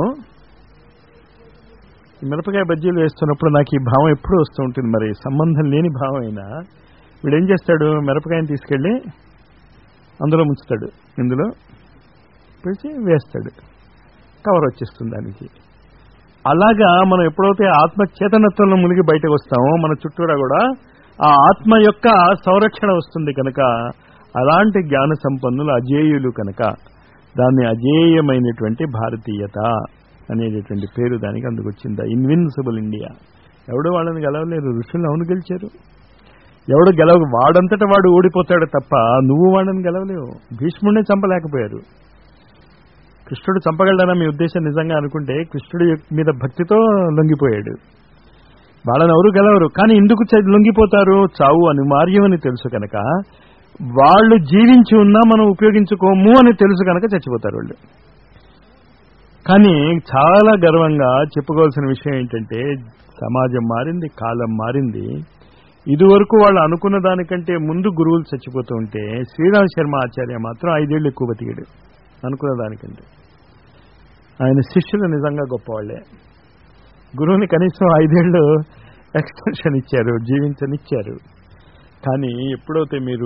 S1: ఈ మిరపకాయ బజ్జీలు వేస్తున్నప్పుడు నాకు ఈ భావం ఎప్పుడు వస్తూ ఉంటుంది మరి సంబంధం లేని భావం అయినా వీడు ఏం చేస్తాడు మిరపకాయని తీసుకెళ్ళి అందులో ముంచుతాడు ఇందులో పెట్టి వేస్తాడు కవర్ వచ్చేస్తుంది దానికి అలాగా మనం ఎప్పుడైతే ఆత్మ చేతనత్వంలో మునిగి బయటకు వస్తామో మన చుట్టూరా కూడా ఆ ఆత్మ యొక్క సంరక్షణ వస్తుంది కనుక అలాంటి జ్ఞాన సంపన్నులు అజేయులు కనుక దాన్ని అజేయమైనటువంటి భారతీయత అనేటటువంటి పేరు దానికి అందుకు వచ్చిందా ఇన్విన్సిబుల్ ఇండియా ఎవడు వాళ్ళని గెలవలేరు ఋషులు అవును గెలిచారు ఎవడు గెలవ వాడంతటా వాడు ఓడిపోతాడు తప్ప నువ్వు వాడని గెలవలేవు భీష్ముడినే చంపలేకపోయారు కృష్ణుడు చంపగలడనా మీ ఉద్దేశం నిజంగా అనుకుంటే కృష్ణుడి మీద భక్తితో లొంగిపోయాడు వాళ్ళని ఎవరు గెలవరు కానీ ఎందుకు చ- లొంగిపోతారు చావు అనివార్యం అని తెలుసు కనుక వాళ్ళు జీవించి ఉన్నా మనం ఉపయోగించుకోము అని తెలుసు కనుక చచ్చిపోతారు వాళ్ళు కానీ చాలా గర్వంగా చెప్పుకోవాల్సిన విషయం ఏంటంటే సమాజం మారింది కాలం మారింది ఇదివరకు వాళ్ళు అనుకున్న దానికంటే ముందు గురువులు చచ్చిపోతూ ఉంటే శ్రీరామ్ శర్మ ఆచార్య మాత్రం ఐదేళ్లు ఎక్కువ బతికాడు అనుకున్న దానికంటే ఆయన శిష్యులు నిజంగా గొప్పవాళ్లే గురువుని కనీసం ఐదేళ్లు ఎక్స్టెన్షన్ ఇచ్చారు జీవించనిచ్చారు కానీ ఎప్పుడైతే మీరు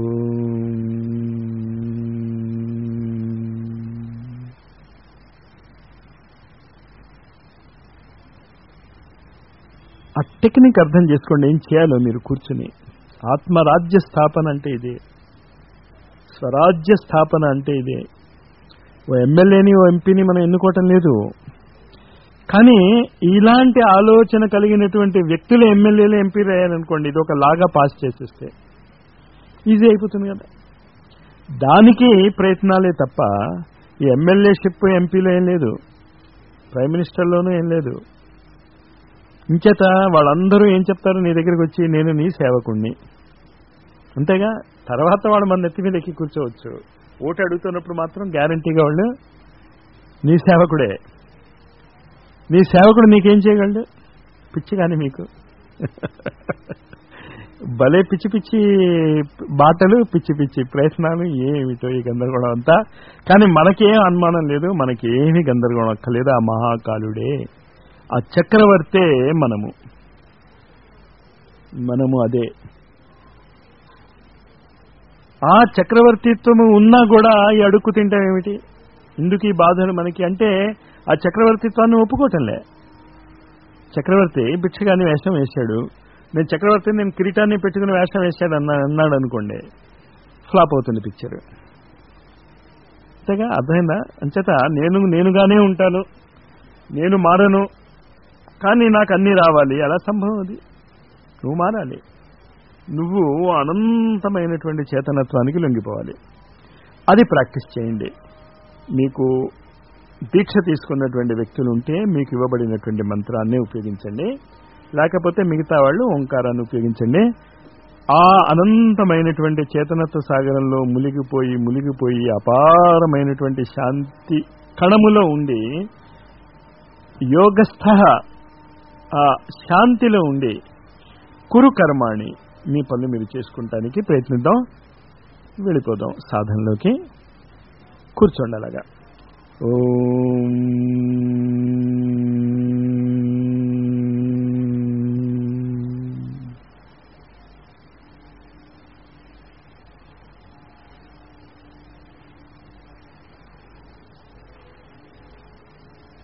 S1: ఆ టెక్నిక్ అర్థం చేసుకోండి ఏం చేయాలో మీరు కూర్చుని ఆత్మరాజ్య స్థాపన అంటే ఇదే స్వరాజ్య స్థాపన అంటే ఇదే ఓ ఎమ్మెల్యేని ఓ ఎంపీని మనం ఎన్నుకోవటం లేదు కానీ ఇలాంటి ఆలోచన కలిగినటువంటి వ్యక్తులు ఎమ్మెల్యేలు ఎంపీలు అయ్యారనుకోండి ఇది ఒక లాగా పాస్ చేసేస్తే ఈజీ అయిపోతుంది కదా దానికి ప్రయత్నాలే తప్ప ఈ ఎమ్మెల్యేషిప్ ఎంపీలో ఏం లేదు ప్రైమ్ మినిస్టర్లోనూ ఏం లేదు ఇంచేత వాళ్ళందరూ ఏం చెప్తారు నీ దగ్గరికి వచ్చి నేను నీ సేవకుణ్ణి అంతేగా తర్వాత వాడు మన నెత్తి మీద ఎక్కి కూర్చోవచ్చు ఓటు అడుగుతున్నప్పుడు మాత్రం గ్యారంటీగా వాళ్ళు నీ సేవకుడే నీ సేవకుడు నీకేం చేయగలడు పిచ్చి కానీ మీకు భలే పిచ్చి పిచ్చి బాటలు పిచ్చి పిచ్చి ప్రయత్నాలు ఏమిటో ఈ గందరగోళం అంతా కానీ మనకేం అనుమానం లేదు మనకేమీ గందరగోళం అక్కర్లేదు ఆ మహాకాలుడే ఆ చక్రవర్తే మనము మనము అదే ఆ చక్రవర్తిత్వము ఉన్నా కూడా ఈ అడుక్కు తింటాం ఏమిటి ఎందుకు ఈ బాధలు మనకి అంటే ఆ చక్రవర్తిత్వాన్ని ఒప్పుకోవటంలే చక్రవర్తి భిక్షగాని వేషం వేశాడు నేను చక్రవర్తి నేను కిరీటాన్ని పెట్టుకుని వేషం వేశాడు అన్నా అన్నాడు అనుకోండి ఫ్లాప్ అవుతుంది పిక్చర్ అంతేగా అర్థమైందా అంచేత నేను నేనుగానే ఉంటాను నేను మారను కానీ నాకు అన్నీ రావాలి ఎలా సంభవం అది నువ్వు మారాలి నువ్వు అనంతమైనటువంటి చేతనత్వానికి లొంగిపోవాలి అది ప్రాక్టీస్ చేయండి మీకు దీక్ష తీసుకున్నటువంటి వ్యక్తులు ఉంటే మీకు ఇవ్వబడినటువంటి మంత్రాన్ని ఉపయోగించండి లేకపోతే మిగతా వాళ్ళు ఓంకారాన్ని ఉపయోగించండి ఆ అనంతమైనటువంటి చేతనత్వ సాగరంలో మునిగిపోయి మునిగిపోయి అపారమైనటువంటి శాంతి కణములో ఉండి యోగస్థ ఆ శాంతిలో ఉండి కురు కర్మాణి మీ పనులు మీరు చేసుకుంటానికి ప్రయత్నిద్దాం వెళ్ళిపోదాం సాధనలోకి కూర్చోండి అలాగా ఓం